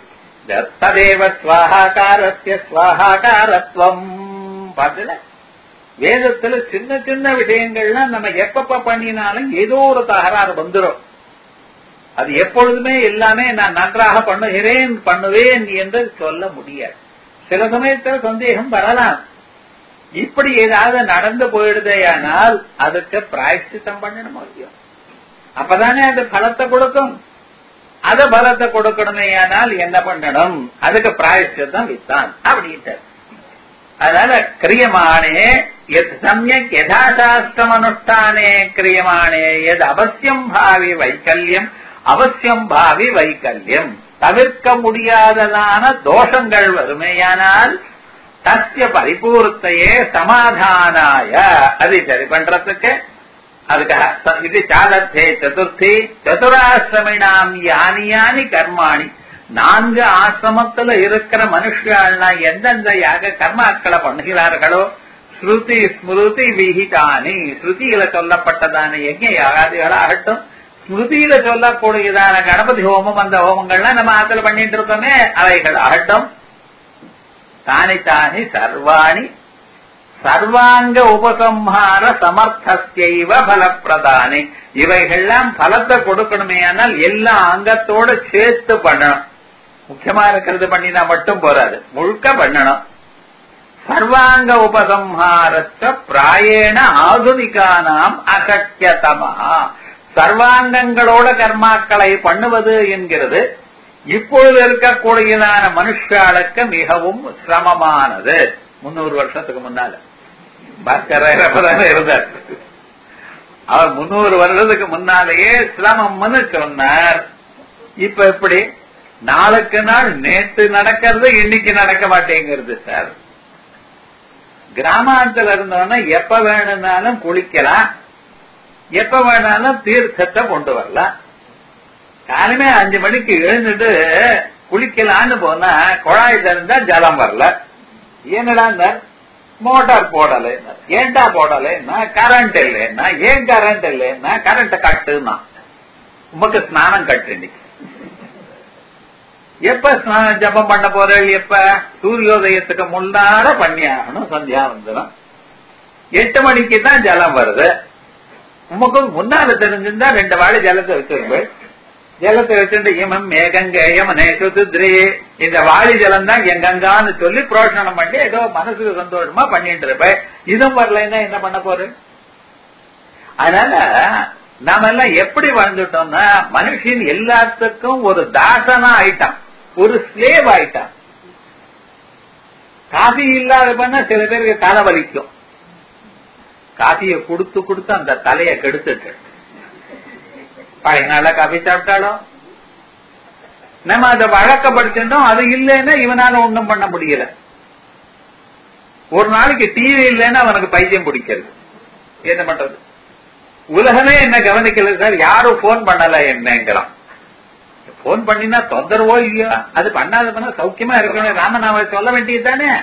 ததேவ ஸ்வாஹாகாரஸ்ய ஸ்வாஹாகாரத்வம் பார்த்துல வேதத்துல சின்ன சின்ன விஷயங்கள்லாம் நம்ம எப்பப்ப பண்ணினாலும் ஏதோ ஒரு தகராறு வந்துடும் அது எப்பொழுதுமே எல்லாமே நான் நன்றாக பண்ணுகிறேன் பண்ணுவேன் என்று சொல்ல முடியாது சில சமயத்துல சந்தேகம் வரலாம் இப்படி ஏதாவது நடந்து போயிடுதேயானால் அதுக்கு பிராயஷ்டித்தம் பண்ணணும் முடியும் அப்பதானே அது பலத்தை கொடுக்கும் அத பலத்தை கொடுக்கணுமே ஆனால் என்ன பண்ணணும் அதுக்கு பிராயஷ்டித்தம் வித்தான் அப்படின்ட்டு அதனால கிரியமானே எத் சமயக் யதாசாஸ்திரம் அனுஷ்டானே கிரியமானே எது அவசியம் பாவி வைக்கல்யம் அவசியம் பாவி வைக்கல்யம் தவிர்க்க முடியாததான தோஷங்கள் வருமேயானால் தஸ்ய பரிபூர்த்தையே சமாதானாய அதை சரி பண்றதுக்கு அதுக்காக இது சாதத்தே சதுர்த்தி சதுராசிரமினாம் யானி யானி கர்மாணி நான்கு ஆசிரமத்துல இருக்கிற மனுஷர்கள்லாம் எந்தெந்த யாக கர்மாக்களை பண்ணுகிறார்களோ ஸ்ருதி ஸ்மிருதி விகிதானி ஸ்ருதியில சொல்லப்பட்டதான யஜ்ய யாகாதிகளாகட்டும் ஸ்மிருதியில சொல்லக்கூடியதான கணபதி ஹோமம் அந்த ஹோமங்கள்லாம் நம்ம ஆத்துல பண்ணிட்டு இருக்கோமே அவைகள் ஆகட்டும் தானி தானி சர்வாணி சர்வாங்க உபசம்ஹார சமர்த்தஸ்யைவ பலப்பிரதானி இவைகள்லாம் பலத்தை கொடுக்கணுமே ஆனால் எல்லா அங்கத்தோட சேர்த்து பண்ணணும் முக்கியமா இருக்கிறது பண்ணினா மட்டும் போறாது முழுக்க பண்ணணும் சர்வாங்க உபசம்ஹாரச்ச பிராயேண ஆதுனிகானாம் அசக்கியதமா சர்வாங்கங்களோட கர்மாக்களை பண்ணுவது என்கிறது இப்பொழுது இருக்கக்கூடியதான மனுஷாளுக்கு மிகவும் சிரமமானது முன்னூறு வருஷத்துக்கு முன்னால பாஸ்கரர் அப்பதானே இருந்தார் அவர் முன்னூறு வருடத்துக்கு முன்னாலேயே சிரமம்னு சொன்னார் இப்ப எப்படி நாளுக்கு நாள் நேற்று நடக்கிறது இன்னைக்கு நடக்க மாட்டேங்கிறது சார் கிராமாந்தத்துல இருந்தோம்னா எப்ப வேணும்னாலும் குளிக்கலாம் எப்ப வேணாலும் தீர்த்தத்தை கொண்டு வரலாம் காலமே அஞ்சு மணிக்கு எழுந்துட்டு குளிக்கலான்னு போனா குழாய் திறந்தா ஜலம் வரல என்னடா மோட்டார் போடல ஏன்டா போடலன்னா கரண்ட் இல்லைன்னா ஏன் கரண்ட் இல்லைன்னா கரண்ட் கட்டுனா உமக்கு ஸ்நானம் கட்டு இன்னைக்கு எப்ப ஸ்நானம் ஜபம் பண்ண போறேன் எப்ப சூரியோதயத்துக்கு முன்னால பண்ணி ஆகணும் சந்தியாவந்தனம் எட்டு மணிக்கு தான் ஜலம் வருது உமக்கு முன்னால தெரிஞ்சிருந்தா ரெண்டு வாழை ஜலத்தை வச்சிருப்பேன் ஜலத்தை வச்சுட்டு இமம் மேகங்கேயம் நேசுத்ரே இந்த வாளி ஜலம் தான் எங்கங்கான்னு சொல்லி புரோஷனம் பண்ணி ஏதோ மனசுக்கு சந்தோஷமா பண்ணிட்டு இருப்பேன் இதுவும் வரலைன்னா என்ன பண்ண போறேன் அதனால நாம எல்லாம் எப்படி வாழ்ந்துட்டோம்னா மனுஷன் எல்லாத்துக்கும் ஒரு தாசனா ஆயிட்டான் ஒரு ஸ்லேவ் ஆயிட்டான் காஃபி இல்லாத பண்ண சில பேருக்கு தலை வலிக்கும் காஃபியை கொடுத்து கொடுத்து அந்த தலையை கெடுத்துட்டு பழைய நாள காஃபி சாப்பிட்டாலும் நம்ம அதை வழக்கப்படுத்திட்டோம் அது இல்லைன்னா இவனால ஒண்ணும் பண்ண முடியல ஒரு நாளைக்கு டிவி இல்லைன்னா அவனுக்கு பைத்தியம் பிடிக்கிறது என்ன பண்றது உலகமே என்ன கவனிக்கல சார் யாரும் போன் பண்ணல என்னங்கிறான் போன் பண்ணினா தொந்தரவோ இல்லையா அது பண்ணாத பண்ண சௌக்கியமா இருக்கணும் ராமநாம சொல்ல வேண்டியது தானே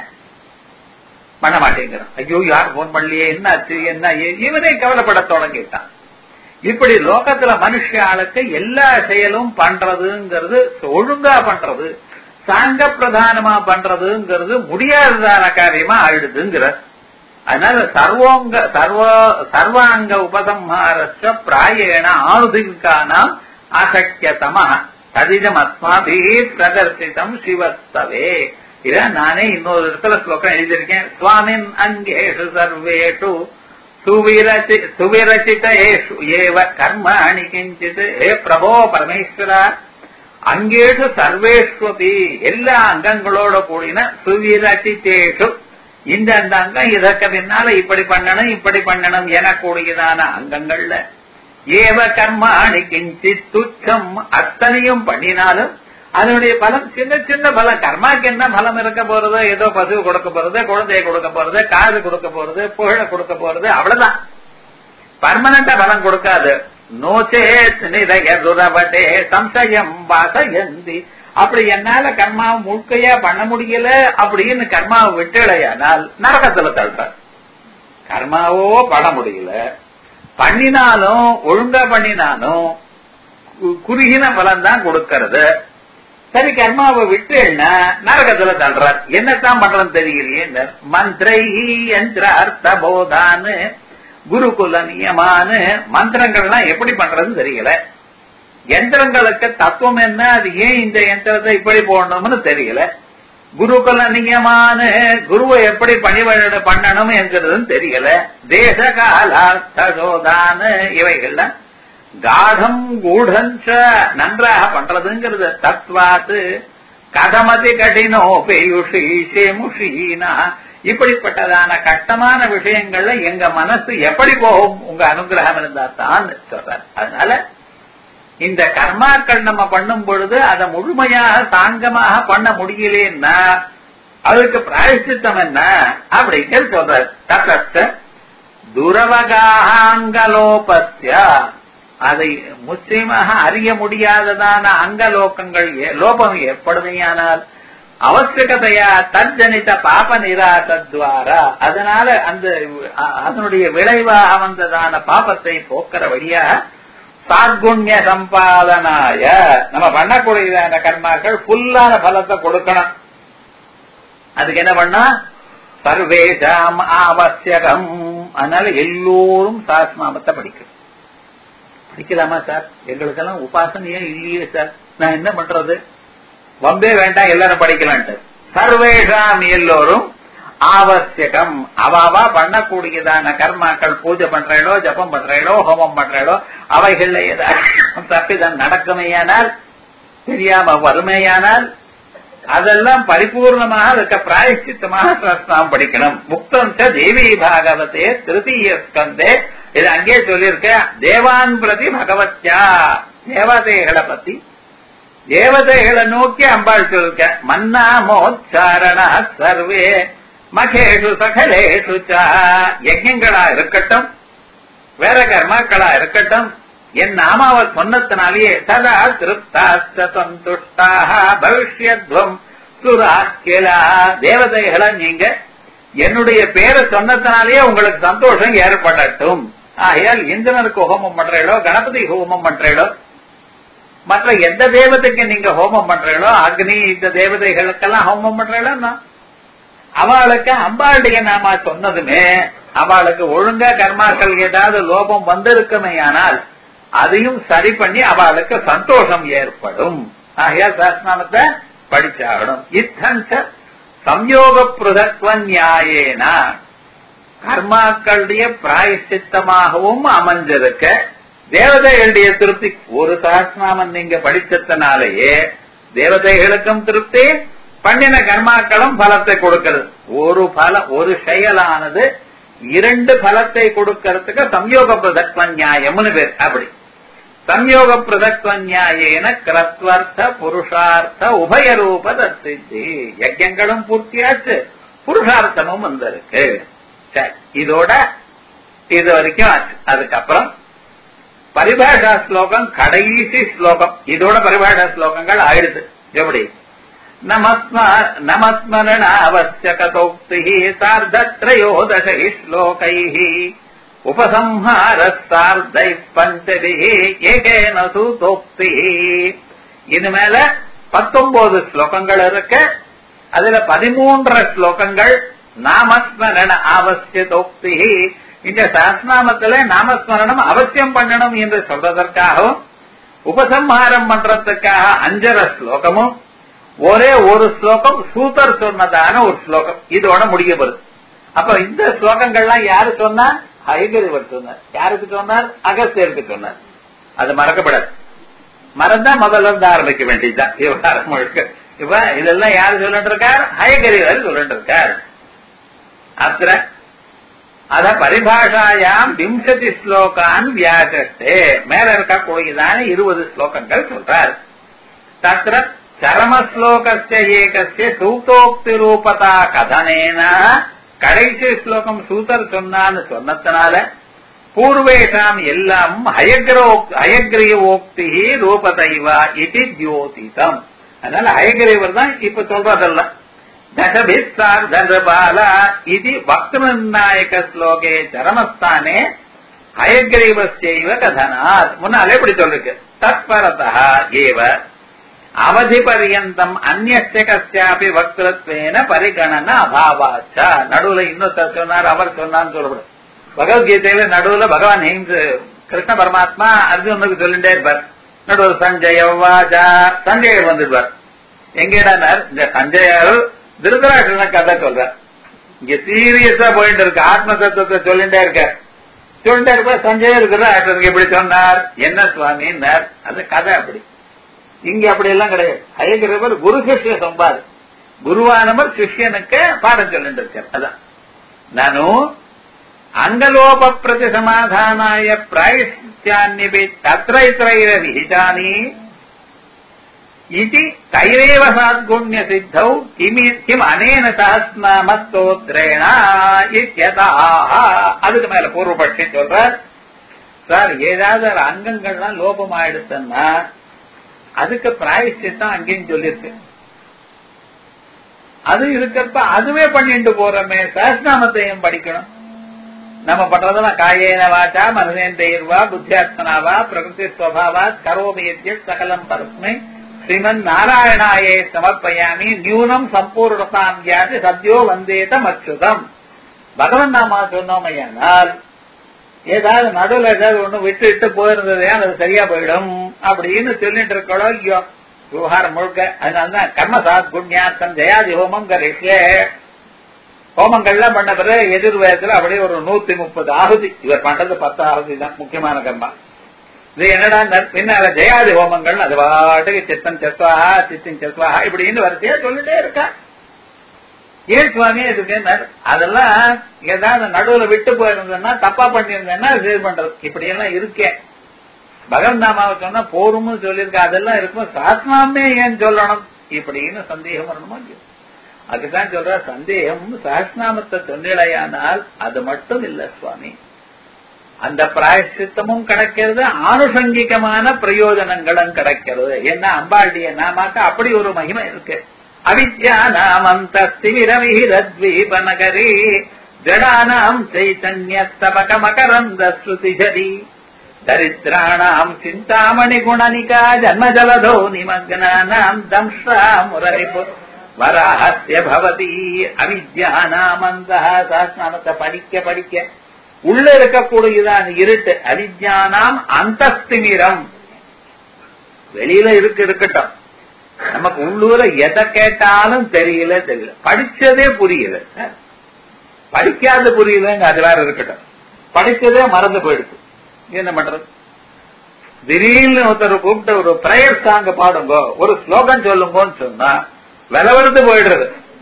பண்ண மாட்டேங்கிறான் ஐயோ யார் போன் பண்ணலையே என்ன ஆச்சு என்ன இவனே கவலைப்பட தொடங்கிட்டான் இப்படி லோகத்துல மனுஷ ஆளுக்கு எல்லா செயலும் பண்றதுங்கிறது ஒழுங்கா பண்றது சாங்க பிரதானமா பண்றதுங்கிறது முடியாததான காரியமா ஆயிடுதுங்கிற அதனால சர்வோங்க சர்வ சர்வாங்க உபசம்ஹாரஸ்ய பிராயேண ஆனுதிகானாம் அசக்கியதம ததிதம் அஸ்மாபி பிரதர்சிதம் சிவஸ்தவே இதான் நானே இன்னொரு இடத்துல ஸ்லோகம் எழுதியிருக்கேன் சுவாமின் அங்கேஷு சர்வேஷு சுவிரச்சி சுவிரச்சிதேஷு ஏவ கர்மாணி கிஞ்சித் ஹே பிரபோ பரமேஸ்வர அங்கேஷு சர்வேஷ்வபி எல்லா அங்கங்களோட கூடின சுவிரச்சிதேஷு இந்த அந்த அங்கம் இதற்கு பின்னால இப்படி பண்ணணும் இப்படி பண்ணணும் எனக்கூடியதான அங்கங்கள்ல ஏவ கர்மாணி கிஞ்சித் துச்சம் அத்தனையும் பண்ணினாலும் அதனுடைய பலம் சின்ன சின்ன பலம் கர்மாக்கு என்ன பலம் இருக்க போறது ஏதோ பசு கொடுக்க போறது குழந்தைய கொடுக்க போறது காது கொடுக்க போறது புகழ கொடுக்க போறது அவ்வளவுதான் பர்மனண்டா பலம் கொடுக்காது நோச்சேத் நிதய துரவட்டே சம்சயம் வாசயந்தி அப்படி என்னால கர்மாவை முழுக்கையா பண்ண முடியல அப்படின்னு கர்மாவை விட்டுடையானால் நரகத்துல தள்ளுறார் கர்மாவோ பண்ண முடியல பண்ணினாலும் ஒழுங்கா பண்ணினாலும் குறுகின பலன் தான் கொடுக்கறது சரி கர்மாவை விட்டுன்னா நரகத்துல தள்ளுறார் என்னத்தான் பண்றதுன்னு தெரியலையே மந்திரை யந்திர அர்த்த போதான்னு குருகுல நியமானு மந்திரங்கள்லாம் எப்படி பண்றதுன்னு தெரியல யந்திரங்களுக்கு தத்துவம் என்ன அது ஏன் இந்த யந்திரத்தை இப்படி போடணும்னு தெரியல குருகுல நியமான குருவை எப்படி பணிவழ பண்ணணும் என்கிறதுன்னு தெரியல தேச காலாஸ்தோதான இவைகள்லாம் காடம் கூடஞ்ச நன்றாக பண்றதுங்கிறது தத்வாத்து கதமதி கடினோ பெயுஷி சேமுஷீனா இப்படிப்பட்டதான கஷ்டமான விஷயங்கள்ல எங்க மனசு எப்படி போகும் உங்க அனுகிரகம் இருந்தா தான் சொல்றார் அதனால இந்த கர்மாக்கள் நம்ம பண்ணும் பொழுது அதை முழுமையாக சாங்கமாக பண்ண முடியலன்னா அதுக்கு பிராயசித்தம் என்ன அப்படிங்கிறது சொல்றார் தத்த துரவகாங்கலோபஸ்ய அதை முஸ்லீமாக அறிய முடியாததான அங்கலோகங்கள் லோபம் ஏற்படுமையானால் அவசியகதையா தற்ஜனித்த பாப நிராசத்வாரா அதனால அந்த அதனுடைய விளைவாக வந்ததான பாபத்தை போக்குற வழியாக சாத்குண்ய சம்பாதனாய நம்ம பண்ணக்கூடியதான கர்மாக்கள் ஃபுல்லான பலத்தை கொடுக்கணும் அதுக்கு என்ன பண்ணா சர்வேஷாம் ஆவசியகம் அதனால எல்லோரும் சாஸ்நாமத்தை படிக்கணும் படிக்கலாமா சார் எங்களுக்கெல்லாம் உபாசனையே இல்லையே சார் நான் என்ன பண்றது வம்பே வேண்டாம் எல்லாரும் படிக்கலான்ட்டு சர்வேஷாம் எல்லோரும் ஆவசியகம் அவாவா பண்ணக்கூடியதான கர்மாக்கள் பூஜை பண்றேளோ ஜபம் பண்றேளோ ஹோமம் பண்றேளோ அவைகள்ல ஏதாவது தப்பிதம் நடக்குமேயானால் தெரியாம வறுமையானால் அதெல்லாம் பரிபூர்ணமாக இருக்க பிராயசித்தமாக நாம் படிக்கணும் முக்தம் ச தேவி பாகவதே திருத்தீய ஸ்கந்தே இது அங்கே சொல்லியிருக்க தேவான் பிரதி பகவத்யா தேவதைகளை பத்தி தேவதைகளை நோக்கி அம்பாள் சொல்லிருக்க மன்னாமோச்சாரண சர்வே மகேஷு சகலேஷு யஜ்யங்களா இருக்கட்டும் வேற கர்மாக்களா இருக்கட்டும் என் நாமாவை சொன்னத்தினாலேயே சதா திருப்தாஸ்த சந்துஷ்டாக பவிஷ்யத்வம் சுராக்கிலா தேவதைகளை நீங்க என்னுடைய பேரை சொன்னத்தினாலேயே உங்களுக்கு சந்தோஷம் ஏற்படட்டும் ஆகையால் இந்திரனுக்கு ஹோமம் பண்றீங்களோ கணபதி ஹோமம் பண்றீங்களோ மற்ற எந்த தேவதைக்கு நீங்க ஹோமம் பண்றீங்களோ அக்னி இந்த தேவதைகளுக்கெல்லாம் ஹோமம் பண்றீங்களோ அவளுக்கு அம்பாளுடைய நாமா சொன்னதுமே அவளுக்கு ஒழுங்கா கர்மாக்கள் ஏதாவது லோபம் வந்திருக்குமே ஆனால் அதையும் சரி பண்ணி அவளுக்கு சந்தோஷம் ஏற்படும் ஆகையா சாஸ்திரநாமத்தை படிச்சாகணும் இத்தஞ்ச சம்யோக பிரதத்வ நியாயேன கர்மாக்களுடைய பிராயசித்தமாகவும் அமைஞ்சிருக்க தேவதைகளுடைய திருப்தி ஒரு சஹஸ்நாமம் நீங்க படிச்சதுனாலேயே தேவதைகளுக்கும் திருப்தி பண்ணின கர்மாக்களும் பலத்தை கொடுக்கிறது ஒரு பல ஒரு செயலானது இரண்டு பலத்தை கொடுக்கறதுக்கு சம்யோக பிரதத்வ நியாயம்னு பேர் அப்படி சம்யோக பிரதத்வ நியாயேன கிரத்வர்த்த புருஷார்த்த உபயரூப தத்தித்தி யஜ்யங்களும் பூர்த்தியாச்சு புருஷார்த்தமும் வந்திருக்கு சரி இதோட இது வரைக்கும் ஆச்சு அதுக்கப்புறம் பரிபாஷா ஸ்லோகம் கடைசி ஸ்லோகம் இதோட பரிபாஷா ஸ்லோகங்கள் ஆயிடுது எப்படி நமஸ்மரணாவசியகதோக்தி சார்தத்ரயோதசை ஸ்லோகைः உபசம்ஹார சார்தை பஞ்சபிः ஏகேன சூதோக்தி இனிமேல பத்தொன்பது ஸ்லோகங்கள் இருக்கு அதுல பதிமூன்றரை ஸ்லோகங்கள் நாமஸ்மரண ஆவசியதோக்தி இந்த சாஸ்நாமத்துல நாமஸ்மரணம் அவசியம் பண்ணணும் என்று சொல்றதற்காகவும் உபசம்ஹாரம் பண்றதுக்காக அஞ்சர ஸ்லோகமும் ஒரே ஒரு ஸ்லோகம் சூத்தர் சொன்னதான ஒரு ஸ்லோகம் இதோட முடிய வருது அப்ப இந்த ஸ்லோகங்கள்லாம் யாரு சொன்னார் ஹைகரிவர் சொன்னார் யாருக்கு சொன்னார் அகஸ்தியருக்கு சொன்னார் அது மறக்கப்படாது மறந்தா முதல்ல இருந்து ஆரம்பிக்க வேண்டியதுதான் விவகாரம் முழுக்க இப்ப இதெல்லாம் யாரு சொல்லிட்டு இருக்கார் ஹயகரிவர் சொல்லிட்டு இருக்கார் அத்த அத பரிபாஷாயாம் விம்சதி ஸ்லோகான் வியாசஸ்தே மேல இருக்கக்கூடியதான இருபது ஸ்லோகங்கள் சொல்றார் தத்திர சரமஸ்லோகஸ்ய ஏகஸ்ய சூத்தோக்தி ரூபதா கதனேன கடைசி ஸ்லோகம் சூத்தர் சொன்னான்னு சொன்னதுனால பூர்வேஷாம் எல்லாம் ஹயக்ரீவோக்தி ரூபதைவா இது தியோதிதம் அதனால ஹயக்ரீவர் தான் இப்ப சொல்றதெல்லாம் தசபிஸ்தார்தபால இது வக்திருநாயக ஸ்லோகே சரமஸ்தானே ஹயக்ரீவஸ்யைவ கதனாத் முன்னாலே இப்படி சொல்லிருக்கு தத்பரதா ஏவ அவதி பரியந்தம் அந்நிய கசியாபி வக்திருத்வேன பரிகணன அபாவாச்ச நடுவுல இன்னொருத்தர் சொன்னார் அவர் சொன்னான்னு சொல்லப்படும் பகவத்கீதையில நடுவுல பகவான் ஹிந்து கிருஷ்ண பரமாத்மா அர்ஜுனுக்கு சொல்லிட்டே இருப்பார் நடுவில் சஞ்சய வாஜா சஞ்சயர் வந்துடுவார் எங்கேடானார் இந்த சஞ்சயர் திருதராஷ்டிரன கதை சொல்றார் இங்க சீரியஸா போயிட்டு இருக்கு ஆத்ம தத்துவத்தை சொல்லிட்டே இருக்கார் சொல்லிட்டே இருப்பார் சஞ்சயர் இருக்கிறார் எப்படி சொன்னார் என்ன சுவாமின்னார் அது கதை அப்படி இங்க அப்படி எல்லாம் கிடையாது அயக்கிறவர் குரு சிஷ்ய சம்பாது குருவானவர் சிஷ்யனுக்கு பாடம் சொல்லிட்டு இருக்கார் அதான் நானு அங்கலோப பிரதி சமாதானாய பிராயஷ்யான்யபி தத்ர இத்திரைர விஹிதானி இது தைரேவ சாத்குண்ய சித்தௌ கிமி கிம் அனேன சஹஸ்நாம ஸ்தோத்ரேண அதுக்கு மேல பூர்வபட்சி சொல்றார் சார் ஏதாவது ஒரு அங்கங்கள்லாம் லோபம் ஆயிடுச்சுன்னா அதுக்கு பிராயஷ்டம் அங்கேயும் சொல்லிருக்கு அது இருக்கிறப்ப அதுவே பண்ணிட்டு போறோமே சஹஸ்நாமத்தையும் படிக்கணும் நம்ம பண்றதெல்லாம் காயேன வாச்சா மனசேந்திரவா புத்தியாத்மனாவா பிரகிருதி ஸ்வபாவா கரோமி சகலம் பரஸ்மை ஸ்ரீமன் நாராயணாயே சமர்ப்பயாமி நியூனம் சம்பூர்ணதாம் வியாதி சத்யோ வந்தேதம் அச்சுதம் பகவன் நாமா சொன்னோமையானால் ஏதாவது நடுவில் ஏதாவது ஒண்ணு விட்டு விட்டு போயிருந்ததே அது சரியா போயிடும் அப்படின்னு சொல்லிட்டு இருக்கோ ஐயோ விவகாரம் முழுக்க அதனாலதான் கர்மசாத் புண்ணியார்த்தம் ஜெயாதி ஹோமம் கரிஷ்யே ஹோமங்கள்லாம் பண்ண பிறகு எதிர்வேதத்துல அப்படியே ஒரு நூத்தி முப்பது ஆகுதி இவர் பண்றது பத்து ஆகுதி தான் முக்கியமான கர்மா இது என்னடா நற்- பின்னால ஜெயாதி ஹோமங்கள் அது பாட்டுக்கு சித்தம் செஸ்வாஹா சித்தின் செஸ்வாஹா இப்படின்னு வரிசையா சொல்லிட்டே இருக்கா ஏன் சுவாமி இதுக்கு நர்- அதெல்லாம் ஏதாவது நடுவுல விட்டு போயிருந்தேன்னா தப்பா பண்ணியிருந்தேன்னா சரி பண்றது இப்படி எல்லாம் இருக்கேன் பகவன் நாமாவை சொன்னா போரும்னு சொல்லியிருக்க அதெல்லாம் இருக்கும் சாஸ்திரமே ஏன் சொல்லணும் இப்படின்னு சந்தேகம் வரணுமா இல்லையா? அதுதான் சொல்ற சந்தேகம் சஹஸ்நாமத்தை சொன்னிலையானால் அது மட்டும் இல்ல சுவாமி அந்த பிராயசித்தமும் கிடைக்கிறது ஆனுஷங்கிகமான பிரயோஜனங்களும் கிடைக்கிறது என்ன அம்பாளுடைய நாமாக்க அப்படி ஒரு மகிமை இருக்கு அவித்யா நாமந்த திமிரவிஹிரத்வீப நகரி ஜடானாம் சைத்தன்ய ஸ்தபக மகரந்த ஸ்ருதிஜரி தரித்ராணாம் சிந்தாமணி குணனிகா ஜன்மஜலதோ நிமக்னானாம் தம்ஷா முரரிபு வராஹஸ்ய பவதி அவித்யானாமந்த சாஸ்நாமத்தை படிக்க படிக்க உள்ள இருக்கக்கூடியதான் இருட்டு அவித்யானாம் அந்தஸ்திமிரம் வெளியில இருக்கு இருக்கட்டும் நமக்கு உள்ளூர எதை கேட்டாலும் தெரியல தெரியல படிச்சதே புரியல படிக்காத புரியலங்க அது வேற இருக்கட்டும் படிச்சதே மறந்து போயிடுச்சு என்ன பண்றது திடீர்னு ஒருத்தர் கூப்பிட்டு ஒரு பிரயர் சாங்க பாடுங்க ஒரு ஸ்லோகன் சொல்லுங்கன்னு சொன்னா விலவரத்து போயிடுறது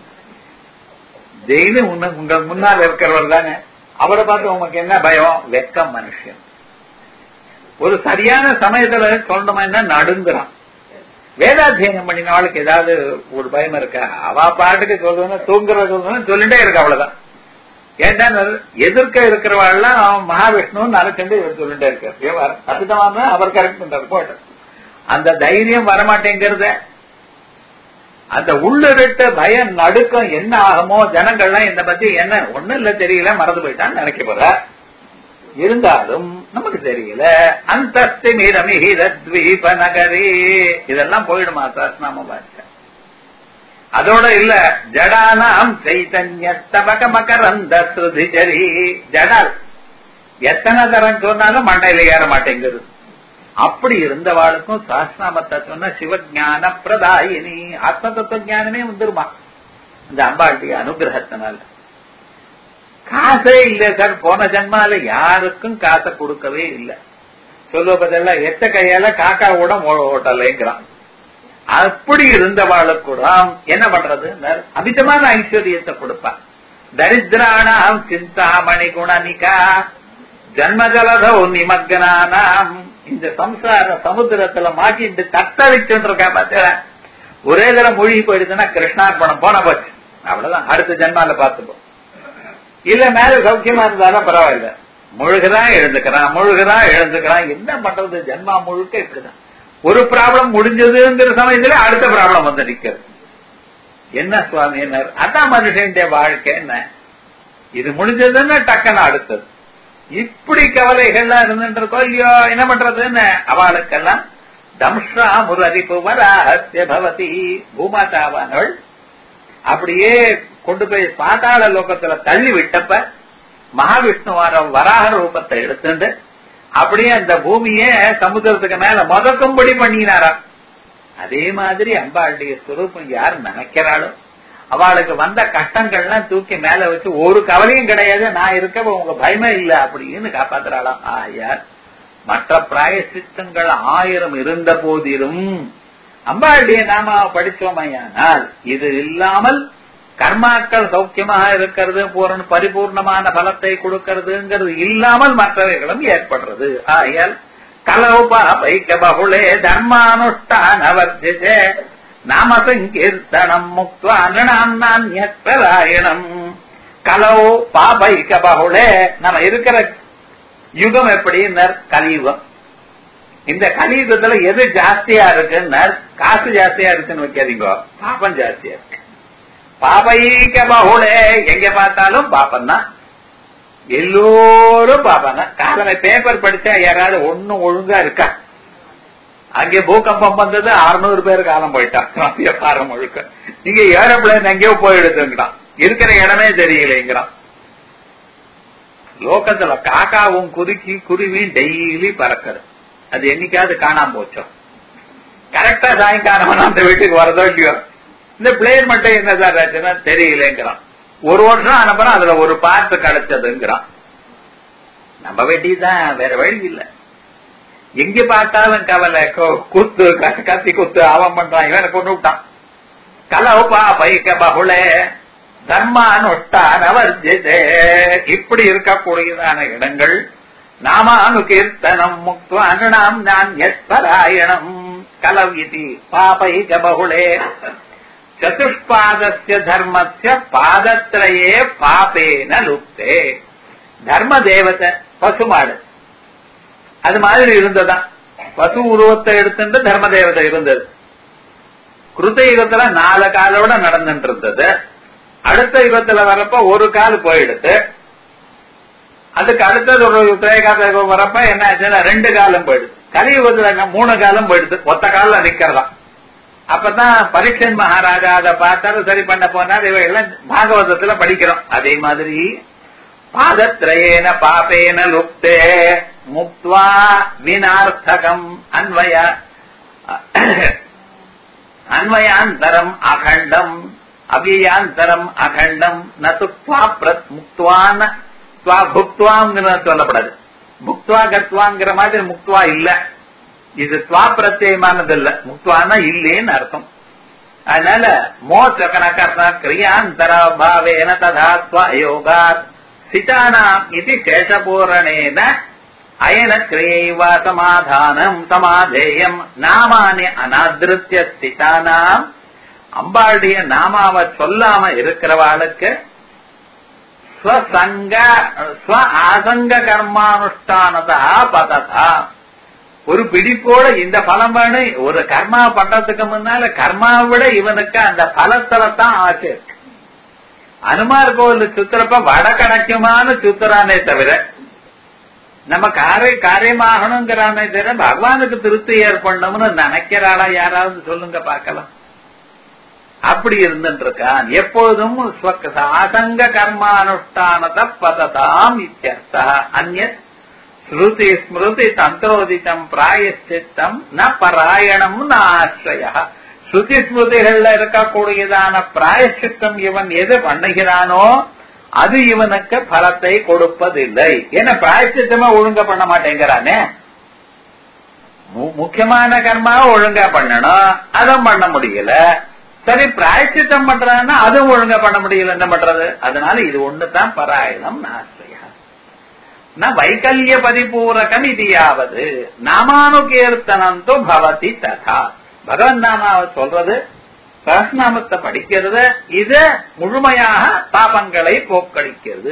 டெய்லி உன்ன உங்க முன்னால் இருக்கிறவர் தானே அவரை பார்த்து உங்களுக்கு என்ன பயம் வெக்கம் மனுஷன் ஒரு சரியான சமயத்துல சொல்லணுமா நடுங்குறான் வேதாத்தியனம் பண்ணின அவளுக்கு ஏதாவது ஒரு பயம் இருக்கா அவ பாட்டுக்கு சொல்றதுன்னு தூங்குற சொல்றதுன்னு சொல்லிட்டே இருக்கா அவ்வளவுதான் ஏன்டா எதிர்க்க இருக்கிறவாள்லாம் அவன் மகாவிஷ்ணுன்னு அரைச்சண்டு இவர் சொல்லிட்டே இருக்கார் விவகாரம் அதுதான் அவர் கரெக்ட் பண்றாரு போட்டு அந்த தைரியம் வரமாட்டேங்கிறத அந்த உள்ளிருட்டு பயம் நடுக்கம் என்ன ஆகுமோ ஜனங்கள்லாம் இந்த பத்தி என்ன ஒண்ணும் இல்ல தெரியல மறந்து போயிட்டான்னு நினைக்க போற இருந்தாலும் நமக்கு தெரியல அந்த மிரமிஹிரத்வீப நகரி இதெல்லாம் போயிடுமா சாஸ்நாம பாஷ அதோட இல்ல ஜடானாம் சைத்தன்ய தபக மகரந்த ஸ்ருதிச்சரி ஜடால் எத்தனை தரம் சொன்னாலும் மண்டையில ஏற மாட்டேங்குது அப்படி இருந்தவாளுக்கும் சாஸ்நாமத்தை சொன்ன சிவஞான பிரதாயினி ஆத்ம தத்துவ ஜானமே வந்துருமா இந்த அம்பாளுடைய அனுகிரகத்தினால காசே இல்ல சார் போன ஜன்மால யாருக்கும் காசை கொடுக்கவே இல்லை சொல்லுவதெல்லாம் எத்த கையால காக்கா கூட ஓட்டலைங்கிறான் அப்படி இருந்தவாளுக்கு கூட என்ன பண்றது அமிதமான ஐஸ்வர்யத்தை கொடுப்பான் தரித்திரானாம் சிந்தாமணி குணனிகா ஜன்மஜலதோ நிமக்னானாம் இந்த சம்சார சமுத்திரத்துல மாட்டிட்டு தத்தளிச்சுட்டு இருக்கா பாத்தீங்களா ஒரே தடவை மூழ்கி போயிடுச்சுன்னா கிருஷ்ணார்பணம் போன போச்சு அவ்வளவுதான் அடுத்த ஜென்மால பார்த்துப்போம் இல்ல மேல சௌக்கியமா இருந்தாலும் பரவாயில்ல முழுகுதான் எழுந்துக்கிறான் முழுகுதான் எழுந்துக்கிறான் என்ன பண்றது ஜென்மா முழுக்க இப்படிதான் ஒரு ப்ராப்ளம் முடிஞ்சதுங்கிற சமயத்துல அடுத்த ப்ராப்ளம் வந்து நிக்கிறது என்ன சுவாமியினர் அதான் மனுஷன் வாழ்க்கை என்ன இது முடிஞ்சதுன்னா டக்குன்னு அடுத்தது இப்படி கவலைகள்லாம் இருந்துட்டு இருக்கோ இல்லையோ என்ன பண்றதுன்னு அவளுக்கெல்லாம் தம்ஷா முரரிப்பு வராஹஸ்ய பவதி பூமாதாவானவள் அப்படியே கொண்டு போய் பாதாள லோகத்துல தள்ளி விட்டப்ப மகாவிஷ்ணுவாரம் வராக ரூபத்தை எடுத்துட்டு அப்படியே அந்த பூமிய சமுத்திரத்துக்கு மேல முதக்கும்படி பண்ணினாராம் அதே மாதிரி அம்பாளுடைய சுரூபம் யார் நினைக்கிறாளோ அவளுக்கு வந்த கஷ்டங்கள்லாம் தூக்கி மேல வச்சு ஒரு கவலையும் கிடையாது நான் இருக்க உங்க பயமே இல்ல அப்படின்னு காப்பாத்துறாளாம் ஆயார் மற்ற பிராயசித்தங்கள் ஆயிரம் இருந்த போதிலும் அம்பாளுடைய நாம படிச்சோமையானால் இது இல்லாமல் கர்மாக்கள் சௌக்கியமாக இருக்கிறது பூரண பரிபூர்ணமான பலத்தை கொடுக்கிறதுங்கிறது இல்லாமல் மற்றவைகளும் ஏற்படுறது ஆயால் கலோபாபைக்க பகுளே தர்மானுஷ்டான வர்த்திச்சே நாம சங்கீர்த்தனம் முக்துவா நிருணான்னான்யராயணம் கலோ பாபைக்க பகுளே நம்ம இருக்கிற யுகம் எப்படின்னு கலியுகம் இந்த கலியுகத்துல எது ஜாஸ்தியா இருக்குன்னு காசு ஜாஸ்தியா இருக்குன்னு வைக்காதீங்க பாப்பம் ஜாஸ்தியா இருக்கு பாபைக்க பகுளே எங்க பார்த்தாலும் பாப்பம் தான் எல்லோரும் பாப்பாங்க காலமே பேப்பர் படிச்சா யாராவது ஒன்னும் ஒழுங்கா இருக்கா அங்கே பூகம்பம் வந்தது அறுநூறு பேர் காலம் போயிட்டான் வியாபாரம் முழுக்க நீங்க ஏரோப்ளைன் எங்கேயோ போயிடுதுங்கிறான் இருக்கிற இடமே தெரியலைங்கிறான் லோகத்துல காக்காவும் குறுக்கி குருவியும் டெய்லி பறக்குது அது என்னைக்காவது காணாம போச்சோம் கரெக்டா சாயங்காலம் அந்த வீட்டுக்கு வரதோ இல்லையோ இந்த பிளேன் மட்டும் என்ன சார் ஆச்சுன்னா தெரியலங்கிறான் ஒரு வருஷம் அனுப்புறோம் அதுல ஒரு பார்ட் கிடைச்சதுங்கிறான் நம்ம வேண்டியதுதான் வேற வழி இல்ல எங்க பார்த்தாலும் கவலை கொ- குத்து க- கத்தி குத்து அவன் பண்றான் இவனை கொண்டு விட்டான் கலவுபா பைக்க பகுளே தர்மானுஷ்டான வர்ஜிதே இப்படி இருக்கக்கூடியதான இடங்கள் நாமானு கீர்த்தனம் முக்துவானாம் நான் எஸ்வராயணம் கலவ் இது பாபைக பகுளே சதுஷ்பாதஸ்ய தர்மஸ்ய பாதத்ரயே பாபேன லுப்தே தர்ம தேவதை பசுமாடு அது மாதிரி இருந்ததா பசு உருவத்தை எடுத்துட்டு தர்ம தேவதை இருந்தது கிருத்த யுகத்துல நாலு காலோட நடந்துட்டு இருந்தது அடுத்த யுகத்துல வரப்ப ஒரு கால் போயிடுது அதுக்கு அடுத்தது ஒரு திரேகாத யுகம் வரப்ப என்ன ஆச்சுன்னா ரெண்டு காலம் போயிடுது கலியுகத்துல என்ன மூணு காலம் போயிடுது ஒத்த காலில் நிக்கிறதாம் அப்பதான் பரீட்சன் மகாராஜா அதை பார்த்தாலும் சரி பண்ண போனார் இவ எல்லாம் பாகவதத்துல படிக்கிறோம் அதே மாதிரி பாதத்ரயேன பாபேன லுப்தே முக்த்வா வினார்த்தகம் அன்வய அன்வயாந்தரம் அகண்டம் அவ்யயாந்தரம் அகண்டம் நது துவா பிரத் முக்துவான துவா புக்துவாங்கிற சொல்லப்படாது புக்துவா கத்வாங்கிற மாதிரி முக்துவா இல்ல இது துவா பிரத்யமானது இல்ல முக்துவானா இல்லேன்னு அர்த்தம் அதனால மோசகனகர்ண கிரியாந்தர பாவேன ததா யோகாத் சிதானாம் இது சேஷபூரணேன அயன கிரியைவா சமாதானம் சமாதேயம் நாமானி அனாதிருத்திய ஸ்திதானாம் அம்பாளுடைய நாமாவை சொல்லாம இருக்கிறவாளுக்கு ஸ்வசங்க ஸ்வ ஆசங்க கர்மானுஷ்டானதா பததா ஒரு பிடிப்போட இந்த பலம் வேணும் ஒரு கர்மா பண்றதுக்கு முன்னால கர்மாவை விட இவனுக்கு அந்த பலத்துல தான் ஆசை இருக்கு அனுமார் கோவில் சுத்துறப்ப வட கிடைக்குமான்னு சுத்துறானே தவிர நம்ம காரிய காரியமாகணுங்கிறானே தவிர பகவானுக்கு திருப்தி ஏற்படணும்னு நினைக்கிறாளா யாராவது சொல்லுங்க பார்க்கலாம் அப்படி இருந்துட்டு இருக்கான் எப்போதும் ஸ்வக்க ஆசங்க கர்மானுஷ்டானத பததாம் இத்தியர்த்தா அந்நத் ஸ்ருதி ஸ்மிருதி தந்திரோதிதம் பிராயச்சித்தம் ந பராயணம் ந ஆசிரய ஸ்ருதி ஸ்மிருதிகள்ல இருக்கக்கூடியதான பிராயச்சித்தம் இவன் எது பண்ணுகிறானோ அது இவனுக்கு பலத்தை கொடுப்பதில்லை ஏன்னா பிராயச்சித்தமா ஒழுங்கா பண்ண மாட்டேங்கிறானே மு- முக்கியமான கர்மாவை ஒழுங்கா பண்ணணும் அதுவும் பண்ண முடியல சரி பிராயச்சித்தம் பண்றான்னா அதுவும் ஒழுங்கா பண்ண முடியல என்ன பண்றது அதனால இது ஒண்ணுதான் பராயணம் நாசிரியா ந வைக்கல்ய பரிபூரகம் இது யாவது நாமானுகீர்த்தனம் தோ பவதி ததா பகவன் நாமாவை சொல்றது சஹஸ்நாமத்தை படிக்கிறது இது முழுமையாக பாபங்களை போக்கடிக்கிறது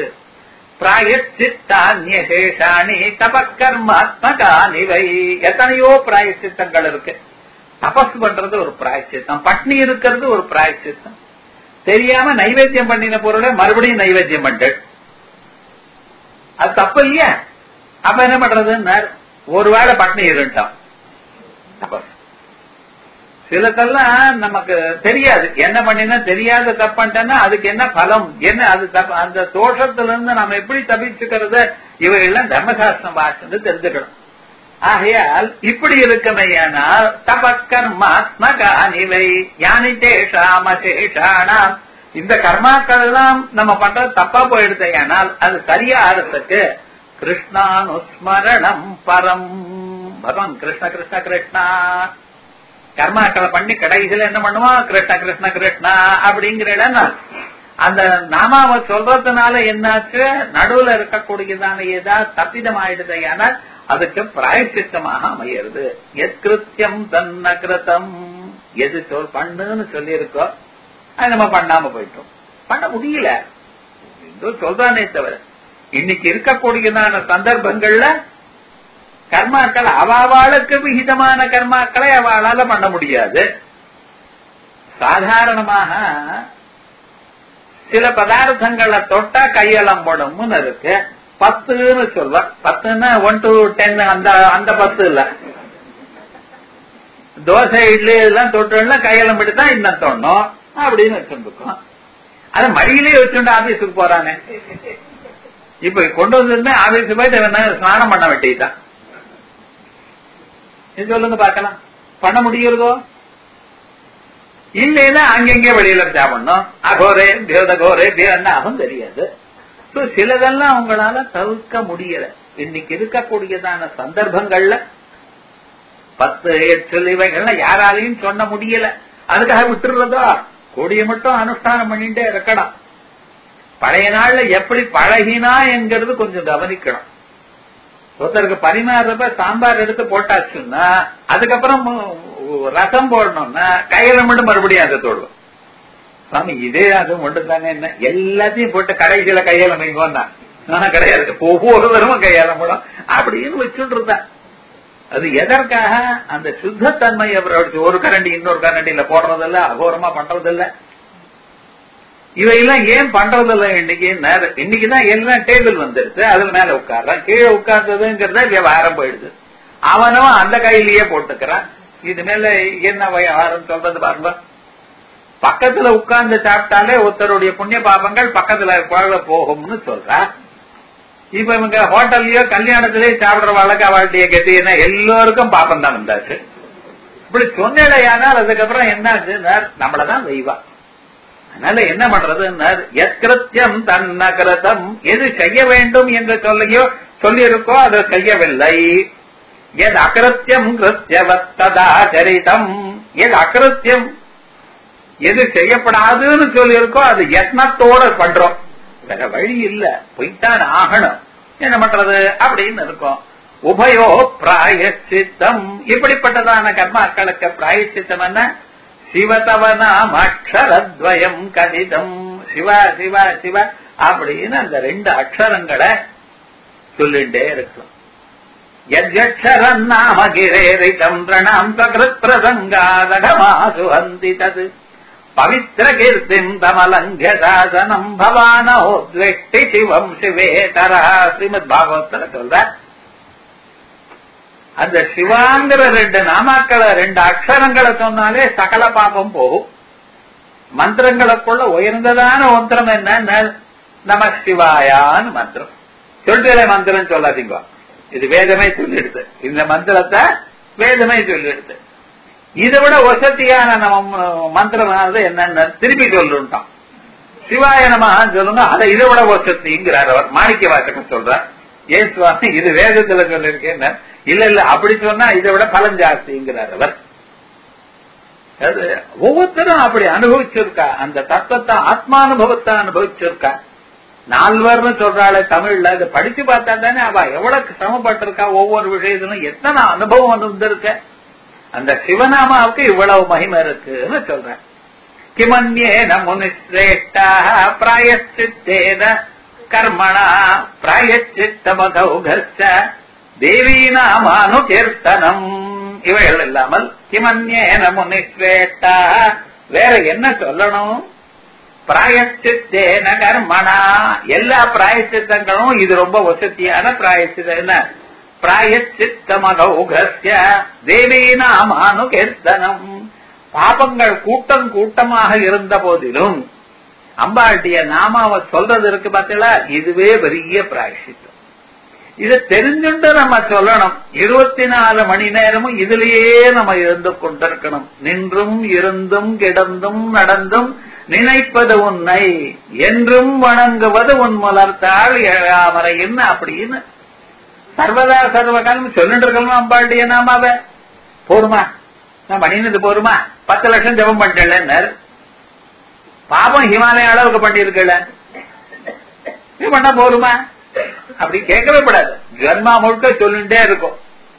பிராயச்சித்தானியசேஷாணி தபக்கர்மாத்மகானிவை எத்தனையோ பிராயச்சித்தங்கள் இருக்கு தபஸ் பண்றது ஒரு பிராயச்சித்தம் பட்னி இருக்கிறது ஒரு பிராயச்சித்தம் தெரியாம நைவேத்தியம் பண்ணின பொருளை மறுபடியும் நைவேத்தியம் பண்ணு அது தப்பு இல்லையா அப்ப என்ன பண்றதுன்னு ஒருவேளை பட்னி இருட்டான் தபஸ் சிலதெல்லாம் நமக்கு தெரியாது என்ன பண்ணினா தெரியாத தப்புன்ட்டா அதுக்கு என்ன பலம் என்ன அது தப்பு அந்த தோஷத்துல இருந்து நம்ம எப்படி தப்பிச்சுக்கிறது இவையெல்லாம் தர்மசாஸ்திரம் வாசந்து தெரிஞ்சுக்கணும் ஆகையால் இப்படி இருக்குமையானால் தபக்கர்மாத்மகானிவை யானி தேஷாமசேஷானாம் இந்த கர்மாக்கள் எல்லாம் நம்ம பண்றது தப்பா போயிடுதையானால் அது சரியா ஆறதுக்கு கிருஷ்ணானுஸ்மரணம் பரம் பகவான் கிருஷ்ண கிருஷ்ண கிருஷ்ணா கர்மாக்களை பண்ணி கடைசியில என்ன பண்ணுவான் கிருஷ்ண கிருஷ்ண கிருஷ்ணா அப்படிங்கிற இடம் அந்த நாமாவை சொல்றதுனால என்னாச்சு நடுவுல இருக்கக்கூடியதான ஏதாவது தப்பிதம் ஆயிடுதையானால் அதுக்கு பிராயச்சித்தமாக அமையிறது எத்கிருத்தியம் தன்ன கிருத்தம் எது சொல் பண்ணுன்னு சொல்லியிருக்கோ அது நம்ம பண்ணாம போயிட்டோம் பண்ண முடியல ஏதோ சொல்றானே தவிர இன்னைக்கு இருக்கக்கூடியதான சந்தர்ப்பங்கள்ல கர்மாக்கள் அவாவாளுக்கு விகிதமான கர்மாக்களை அவளால பண்ண முடியாது சாதாரணமாக சில பதார்த்தங்களை தொட்டா கையெல்லாம் போடும்னு இருக்கு பத்துன்னு சொல்வ பத்துன்னா ஒன் டு டென் அந்த அந்த பத்து இல்ல தோசை இட்லி இதெல்லாம் தொட்டோம்னா கையெல்லாம் தான் இன்னும் தொண்ணும் அப்படின்னு வச்சுருக்கோம் அது மடியிலே வச்சுட்டு ஆபீஸுக்கு போறானே இப்ப கொண்டு வந்திருந்தா ஆபீஸுக்கு போயிட்டு இவனை ஸ்நானம் பண்ண வேண்டியதுதான் இது சொல்லுங்க பார்க்கலாம் பண்ண முடியுறதோ இல்லைன்னா அங்கங்க வெளியில சாப்பிடணும் அகோரே தேவதகோரே தேவன்னாகும் தெரியாது So, சிலதெல்லாம் உங்களால தவிர்க்க முடியல இன்னைக்கு இருக்கக்கூடியதான சந்தர்ப்பங்கள்ல பத்து எட்டு இவைகள்லாம் யாராலையும் சொன்ன முடியல அதுக்காக விட்டுறதா கூடிய மட்டும் அனுஷ்டானம் பண்ணிட்டே இருக்கணும் பழைய நாள்ல எப்படி பழகினா என்கிறது கொஞ்சம் கவனிக்கணும் ஒருத்தருக்கு பரிமாறுறப்ப சாம்பார் எடுத்து போட்டாச்சுன்னா அதுக்கப்புறம் ரசம் போடணும்னா கையில மட்டும் மறுபடியும் அதை தொடுவோம் சாமி இதே அது மட்டும் தானே என்ன எல்லாத்தையும் போட்டு கடைசியில கையால மைங்கோன்னா கிடையாது ஒவ்வொருவரும் கையால மூலம் அப்படின்னு வச்சுட்டு இருந்தான் அது எதற்காக அந்த சுத்தத்தன்மை அப்புறம் ஒரு கரண்டி இன்னொரு கரண்டியில போடுறதில்ல அகோரமா பண்றதில்ல இவையெல்லாம் ஏன் பண்றதில்ல இன்னைக்கு இன்னைக்குதான் எல்லாம் டேபிள் வந்துருச்சு அதுல மேல உட்கார்றான் கீழே உட்கார்ந்ததுங்கிறத விவகாரம் போயிடுது அவனும் அந்த கையிலேயே போட்டுக்கிறான் இது மேல என்ன விவகாரம் சொல்றது பாருங்க பக்கத்துல உட்கார்ந்து சாப்பிட்டாலே ஒருத்தருடைய புண்ணிய பாபங்கள் பக்கத்துல போகும்னு சொல்றா இப்ப இவங்க ஹோட்டல்லயோ கல்யாணத்திலேயே சாப்பிடுற வழக்க வாழ்க்கைய கெட்டினா எல்லோருக்கும் பாப்பம் தான் வந்தாச்சு இப்படி சொன்னேடையானால் அதுக்கப்புறம் என்னாச்சு நம்மளதான் தெய்வா அதனால என்ன பண்றது எத்கிருத்தியம் தன்னகிருதம் எது செய்ய வேண்டும் என்று சொல்லியோ சொல்லியிருக்கோ அதை செய்யவில்லை எது அகிருத்தியம் கிருத்தியவத்ததாச்சரிதம் எது அகிருத்தியம் எது செய்யப்படாதுன்னு சொல்லியிருக்கோ அது யத்னத்தோட பண்றோம் வேற வழி இல்ல போய்த்தான் ஆகணும் என்ன பண்றது அப்படின்னு இருக்கும் உபயோ பிராயச்சித்தம் இப்படிப்பட்டதான கர்மாக்களுக்கு பிராயச்சித்தம் என்ன சிவதவனாம் அக்ஷரத்வயம் கதிதம் சிவ சிவ சிவ அப்படின்னு அந்த ரெண்டு அக்ஷரங்களை சொல்லிட்டே இருக்கும் யக்ஷரம் நாம கிரேரிதம் பிரணாம் சகிருத் பிரசங்காதகமாசு ஹந்தி தது பவித்திர கீர்த்திம் தமலங்க சாசனம் பவானோ துவெட்டி சிவம் சிவேதரா ஸ்ரீமத் பாகவத்துல சொல்ற அந்த சிவாங்கிற ரெண்டு நாமாக்களை ரெண்டு அக்ஷரங்களை சொன்னாலே சகல பாபம் போகும் மந்திரங்களுக்குள்ள உயர்ந்ததான மந்திரம் என்ன நம சிவாயான்னு மந்திரம் சொல்லிட்டு மந்திரம் சொல்லாதீங்க இது வேதமே சொல்லிடுது இந்த மந்திரத்தை வேதமே சொல்லிடுது இதை விட வசதியான நம்ம மந்திரமானது என்னன்னு திருப்பி சொல்லுட்டான் சிவாய நமகான்னு சொல்லுங்க அதை இதை விட வசதிங்கிறார் அவர் மாணிக்க வாசகம் சொல்றார் ஏன் சுவாமி இது வேதத்துல சொல்லிருக்கேன் இல்ல இல்ல அப்படி சொன்னா இதை விட பலன் ஜாஸ்திங்கிறார் அவர் ஒவ்வொருத்தரும் அப்படி அனுபவிச்சிருக்கா அந்த தத்துவத்தை ஆத்மானுபவத்தை அனுபவிச்சிருக்கா நால்வர்னு சொல்றாளே தமிழ்ல அதை படிச்சு பார்த்தா தானே அவ எவ்வளவு சிரமப்பட்டிருக்கா ஒவ்வொரு விஷயத்திலும் எத்தனை அனுபவம் வந்திருக்க அந்த சிவநாமாவுக்கு இவ்வளவு மகிமை இருக்குன்னு சொல்றேன் கிமன்யேன முனிஸ்ரேஷ்டா பிராயச்சித்தேன கர்மணா பிராயச்சித்தமகௌகஸ்ச தேவீநாமானு கீர்த்தனம் இவைகள் இல்லாமல் கிமன்யேன முனிஸ்ரேஷ்டா வேற என்ன சொல்லணும் பிராயச்சித்தேன கர்மணா எல்லா பிராயச்சித்தங்களும் இது ரொம்ப வசதியான பிராயச்சித்தம் என்ன பிராயச்சித்தமகௌகஸ்ய தேவீநாமானு கீர்த்தனம் பாபங்கள் கூட்டம் கூட்டமாக இருந்த போதிலும் அம்பாட்டிய நாமாவை சொல்றது இருக்கு பார்த்தீங்களா இதுவே பெரிய பிராயசித்தம் இது தெரிஞ்சுட்டு நம்ம சொல்லணும் இருபத்தி நாலு மணி நேரமும் இதுலயே நம்ம இருந்து கொண்டிருக்கணும் நின்றும் இருந்தும் கிடந்தும் நடந்தும் நினைப்பது உன்னை என்றும் வணங்குவது உன் மலர்த்தாள் ஏழாமரைன்னு அப்படின்னு சர்வதா சர்வகாலம் சொல்லிட்டு இருக்கணும் அம்பாட்டிய நாமாவ போருமா நான் பண்ணினது போருமா பத்து லட்சம் ஜபம் பண்ணிட்டேன் பாபம் ஹிமாலய அளவுக்கு பண்ணிருக்கல இது பண்ண போருமா அப்படி கேட்கவே கூடாது ஜன்மா முழுக்க சொல்லிட்டே இருக்கும்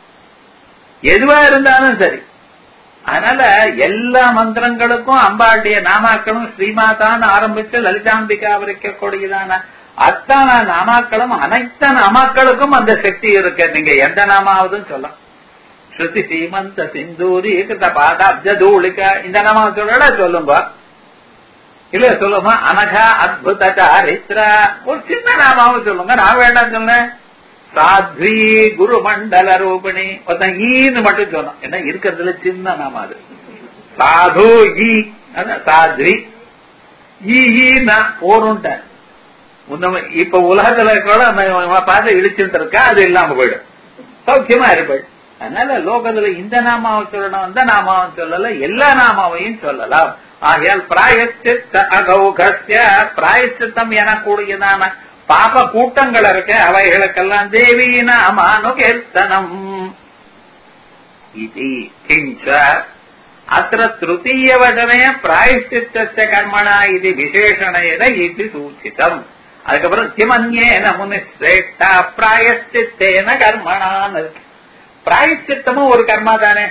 எதுவா இருந்தாலும் சரி அதனால எல்லா மந்திரங்களுக்கும் அம்பாளுடைய நாமாக்களும் ஸ்ரீமாதான்னு ஆரம்பிச்சு லலிதாம்பிகா வரைக்கக்கூடியதான அத்தனை நாமாக்களும் அனைத்து நாமாக்களுக்கும் அந்த சக்தி இருக்கு நீங்க எந்த நாமாவதும் சொல்லலாம் ஸ்ருதி சீமந்த சிந்தூரி கிருத்த பாதாப்ஜ தூளிகா இந்த நாமா சொல்லல சொல்லுங்க இல்ல சொல்லுமா அனகா அத்புத சாரித்ரா ஒரு சின்ன நாமாவும் சொல்லுங்க நான் வேண்டாம் சொன்னேன் சாத்வி குரு மண்டல ரூபிணி ஒருத்தன் ஈன்னு மட்டும் சொன்னோம் என்ன இருக்கிறதுல சின்ன நாம அது சாது ஈ சாத்வி ஈ ஈனா போரும்ட்டேன் இப்ப உலகத்துல கூட பார்த்து இழிச்சுட்டு இருக்கா அது இல்லாம போயிடும் சௌக்கியமா இருப்பேன் அதனால லோகத்துல இந்த நாமாவை சொல்லணும் அந்த நாமாவை சொல்லல எல்லா நாமாவையும் சொல்லலாம் ஆகையால் பிராயச்சித்த அகௌகஸ்ய பிராயச்சித்தம் எனக்கூடியதான பாப கூட்டங்கள் இருக்க அவைகளுக்கெல்லாம் தேவி நாமானு கீர்த்தனம் இது கிஞ்ச அத்த திருத்தீயவசனே பிராயஷ்சித்த கர்மணா இது விசேஷணேன இது சூச்சிதம் அதுக்கப்புறம் கிமன்யேன முனி சிரேஷ்டா பிராயஷ்சித்தேன கர்மணான்னு இருக்கு பிராயஷ்சித்தமும் ஒரு கர்மா தானே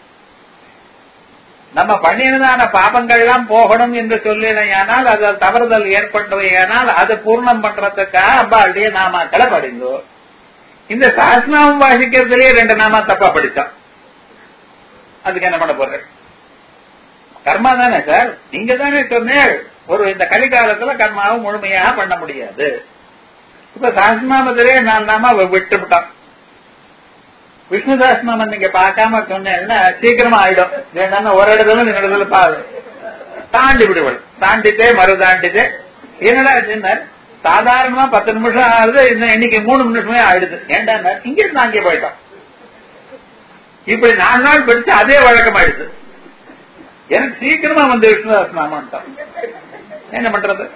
நம்ம பண்ணினதான பாபங்கள்லாம் போகணும் என்று சொல்லினால் அது தவறுதல் ஏற்பட்டவையானால் அது பூர்ணம் பண்றதுக்காக அம்பாளுடைய நாமாக்களை படிந்தோம் இந்த சாஸ்நாமம் வாசிக்கிறதுலயே ரெண்டு நாமா தப்பா படிச்சோம் அதுக்கு என்ன பண்ண போற கர்மா தானே சார் நீங்க தானே சொன்னேன் ஒரு இந்த கலிகாலத்துல கர்மாவை முழுமையாக பண்ண முடியாது இப்ப சாஸ்நாமத்திலே நான் நாம விட்டு விட்டான் விஷ்ணு சாஸ்நாமம் நீங்க பார்க்காம சொன்னேன்னா சீக்கிரமா ஆயிடும் ஏன்னா ஒரு இடத்துல இந்த இடத்துல பாரு தாண்டி விடுவள் தாண்டிட்டே மறு தாண்டிட்டே என்னடா சொன்னார் சாதாரணமா பத்து நிமிஷம் ஆகுது இன்னும் இன்னைக்கு மூணு நிமிஷமே ஆயிடுது ஏன்டா இங்க இருந்து அங்கே போயிட்டோம் இப்படி நாலு நாள் படிச்சு அதே வழக்கம் ஆயிடுது எனக்கு சீக்கிரமா வந்து விஷ்ணுதாஸ் நாமன்ட்டான் என்ன பண்றது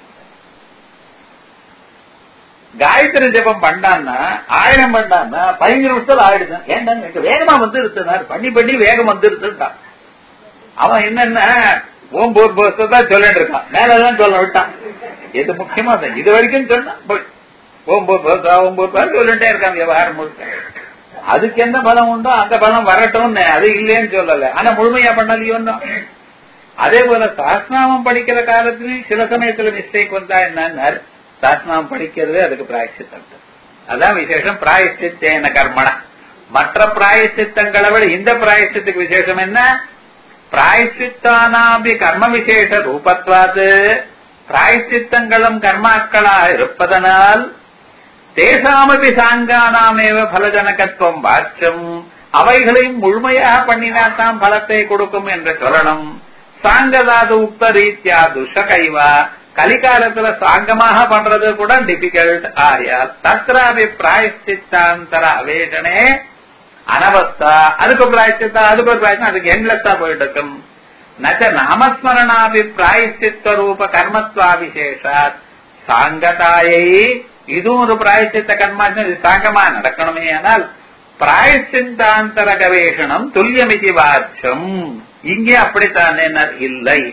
காயத்ரி ஜபம் பண்ணான்னா ஆயிரம் பண்ணான்னா பதினஞ்சு நிமிஷத்துல ஆயிடுது ஏன்டா எனக்கு வேகமா வந்துருச்சுனார் பண்ணி பண்ணி வேகம் வந்துருச்சுட்டான் அவன் என்னன்னா ஓம் போர் போஸ் தான் சொல்லிட்டு இருக்கான் மேலதான் சொல்ல விட்டான் எது முக்கியமா தான் இது வரைக்கும் சொன்னா போய் ஓம் போர் போஸ் ஓம் போர் போஸ் சொல்லிட்டே இருக்கான் விவகாரம் முழுக்க அதுக்கு என்ன பலம் உண்டோ அந்த பலம் வரட்டும்னு அது இல்லைன்னு சொல்லல ஆனா முழுமையா பண்ணலையோன்னு அதே போல சாஸ்நாமம் படிக்கிற காலத்திலயும் சில சமயத்துல மிஸ்டேக் வந்தா என்னன்னார் சாஸ்நாமம் படிக்கிறது அதுக்கு பிராயசித்தம் அதான் விசேஷம் பிராயசித்தேன கர்மணா மற்ற பிராயசித்தங்களை விட இந்த பிராயசித்துக்கு விசேஷம் என்ன பிராயசித்தானாபி கர்ம விசேஷ ரூபத்வாது பிராயசித்தங்களும் கர்மாக்களா இருப்பதனால் தேசாமபி சாங்கானாமேவ பலஜனகத்துவம் வாச்சம் அவைகளையும் முழுமையாக பண்ணினால்தான் பலத்தை கொடுக்கும் என்று சொல்லணும் சாங்கதாது உக்த ரீத்யா துஷகைவா கலிகாலத்துல சாங்கமாக பண்றது கூட டிபிகல்ட் ஆயால் தத்ராபி பிராயஷ்சித்தாந்தர அவேஷனே அனவஸ்தா அதுக்கு பிராயச்சித்தா அதுக்கு ஒரு பிராயச்சம் அதுக்கு எண்லெஸ்ஸா போயிட்டு இருக்கும் நச்ச நாமஸ்மரணாபி பிராயஷ்சித்த ரூப கர்மத்வா விசேஷாத் சாங்கதாயை இதுவும் ஒரு பிராயச்சித்த கர்மா இது சாங்கமா நடக்கணுமே ஆனால் பிராயச்சிந்தாந்தர கவேஷணம் துல்லியமிதி வாச்சம் இங்கே அப்படித்தானே இல்லை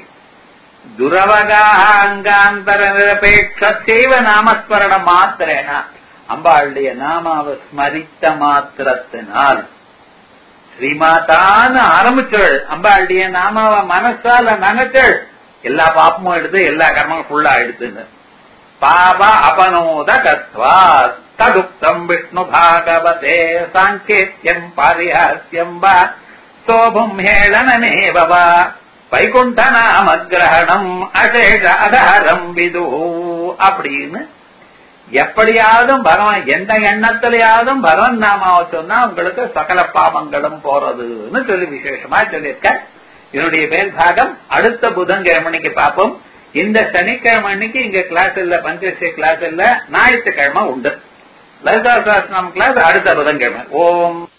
துரவகாங்காந்தர நிரபேட்ச சேவ நாமஸ்மரண மாத்திரேன அம்பாளுடைய நாமாவை ஸ்மரித்த மாத்திரத்தினால் ஸ்ரீமாதான்னு ஆரம்பிச்சள் அம்பாளுடைய நாமாவை மனசால நினைச்சள் எல்லா பாப்பமும் எடுத்து எல்லா கர்மமும் ஃபுல்லா எடுத்துன்னு பாப அபனோத கத்வா ததுக்தம் விஷ்ணு பாகவதே சாங்கேத்யம் பாரிஹாஸ்யம் வா சோபம் ஹேளனமேவ வா வைகுண்ட நாம கிரகணம் அசேஷ அதஹரம் விது அப்படின்னு எப்படியாவது பகவான் எந்த எண்ணத்திலேயாவது பகவன் நாமாவை சொன்னா உங்களுக்கு சகல பாவங்களும் போறதுன்னு சொல்லி விசேஷமா சொல்லியிருக்க இதனுடைய பேர் பாகம் அடுத்த புதன்கிழமைக்கு பார்ப்போம் இந்த சனிக்கிழமை அன்னைக்கு இங்க கிளாஸ் இல்ல பஞ்சசே கிளாஸ் இல்ல ஞாயிற்றுக்கிழமை உண்டு லலிதா சாஸ்திரம் கிளாஸ் அடுத்த புதன்கிழமை ஓம்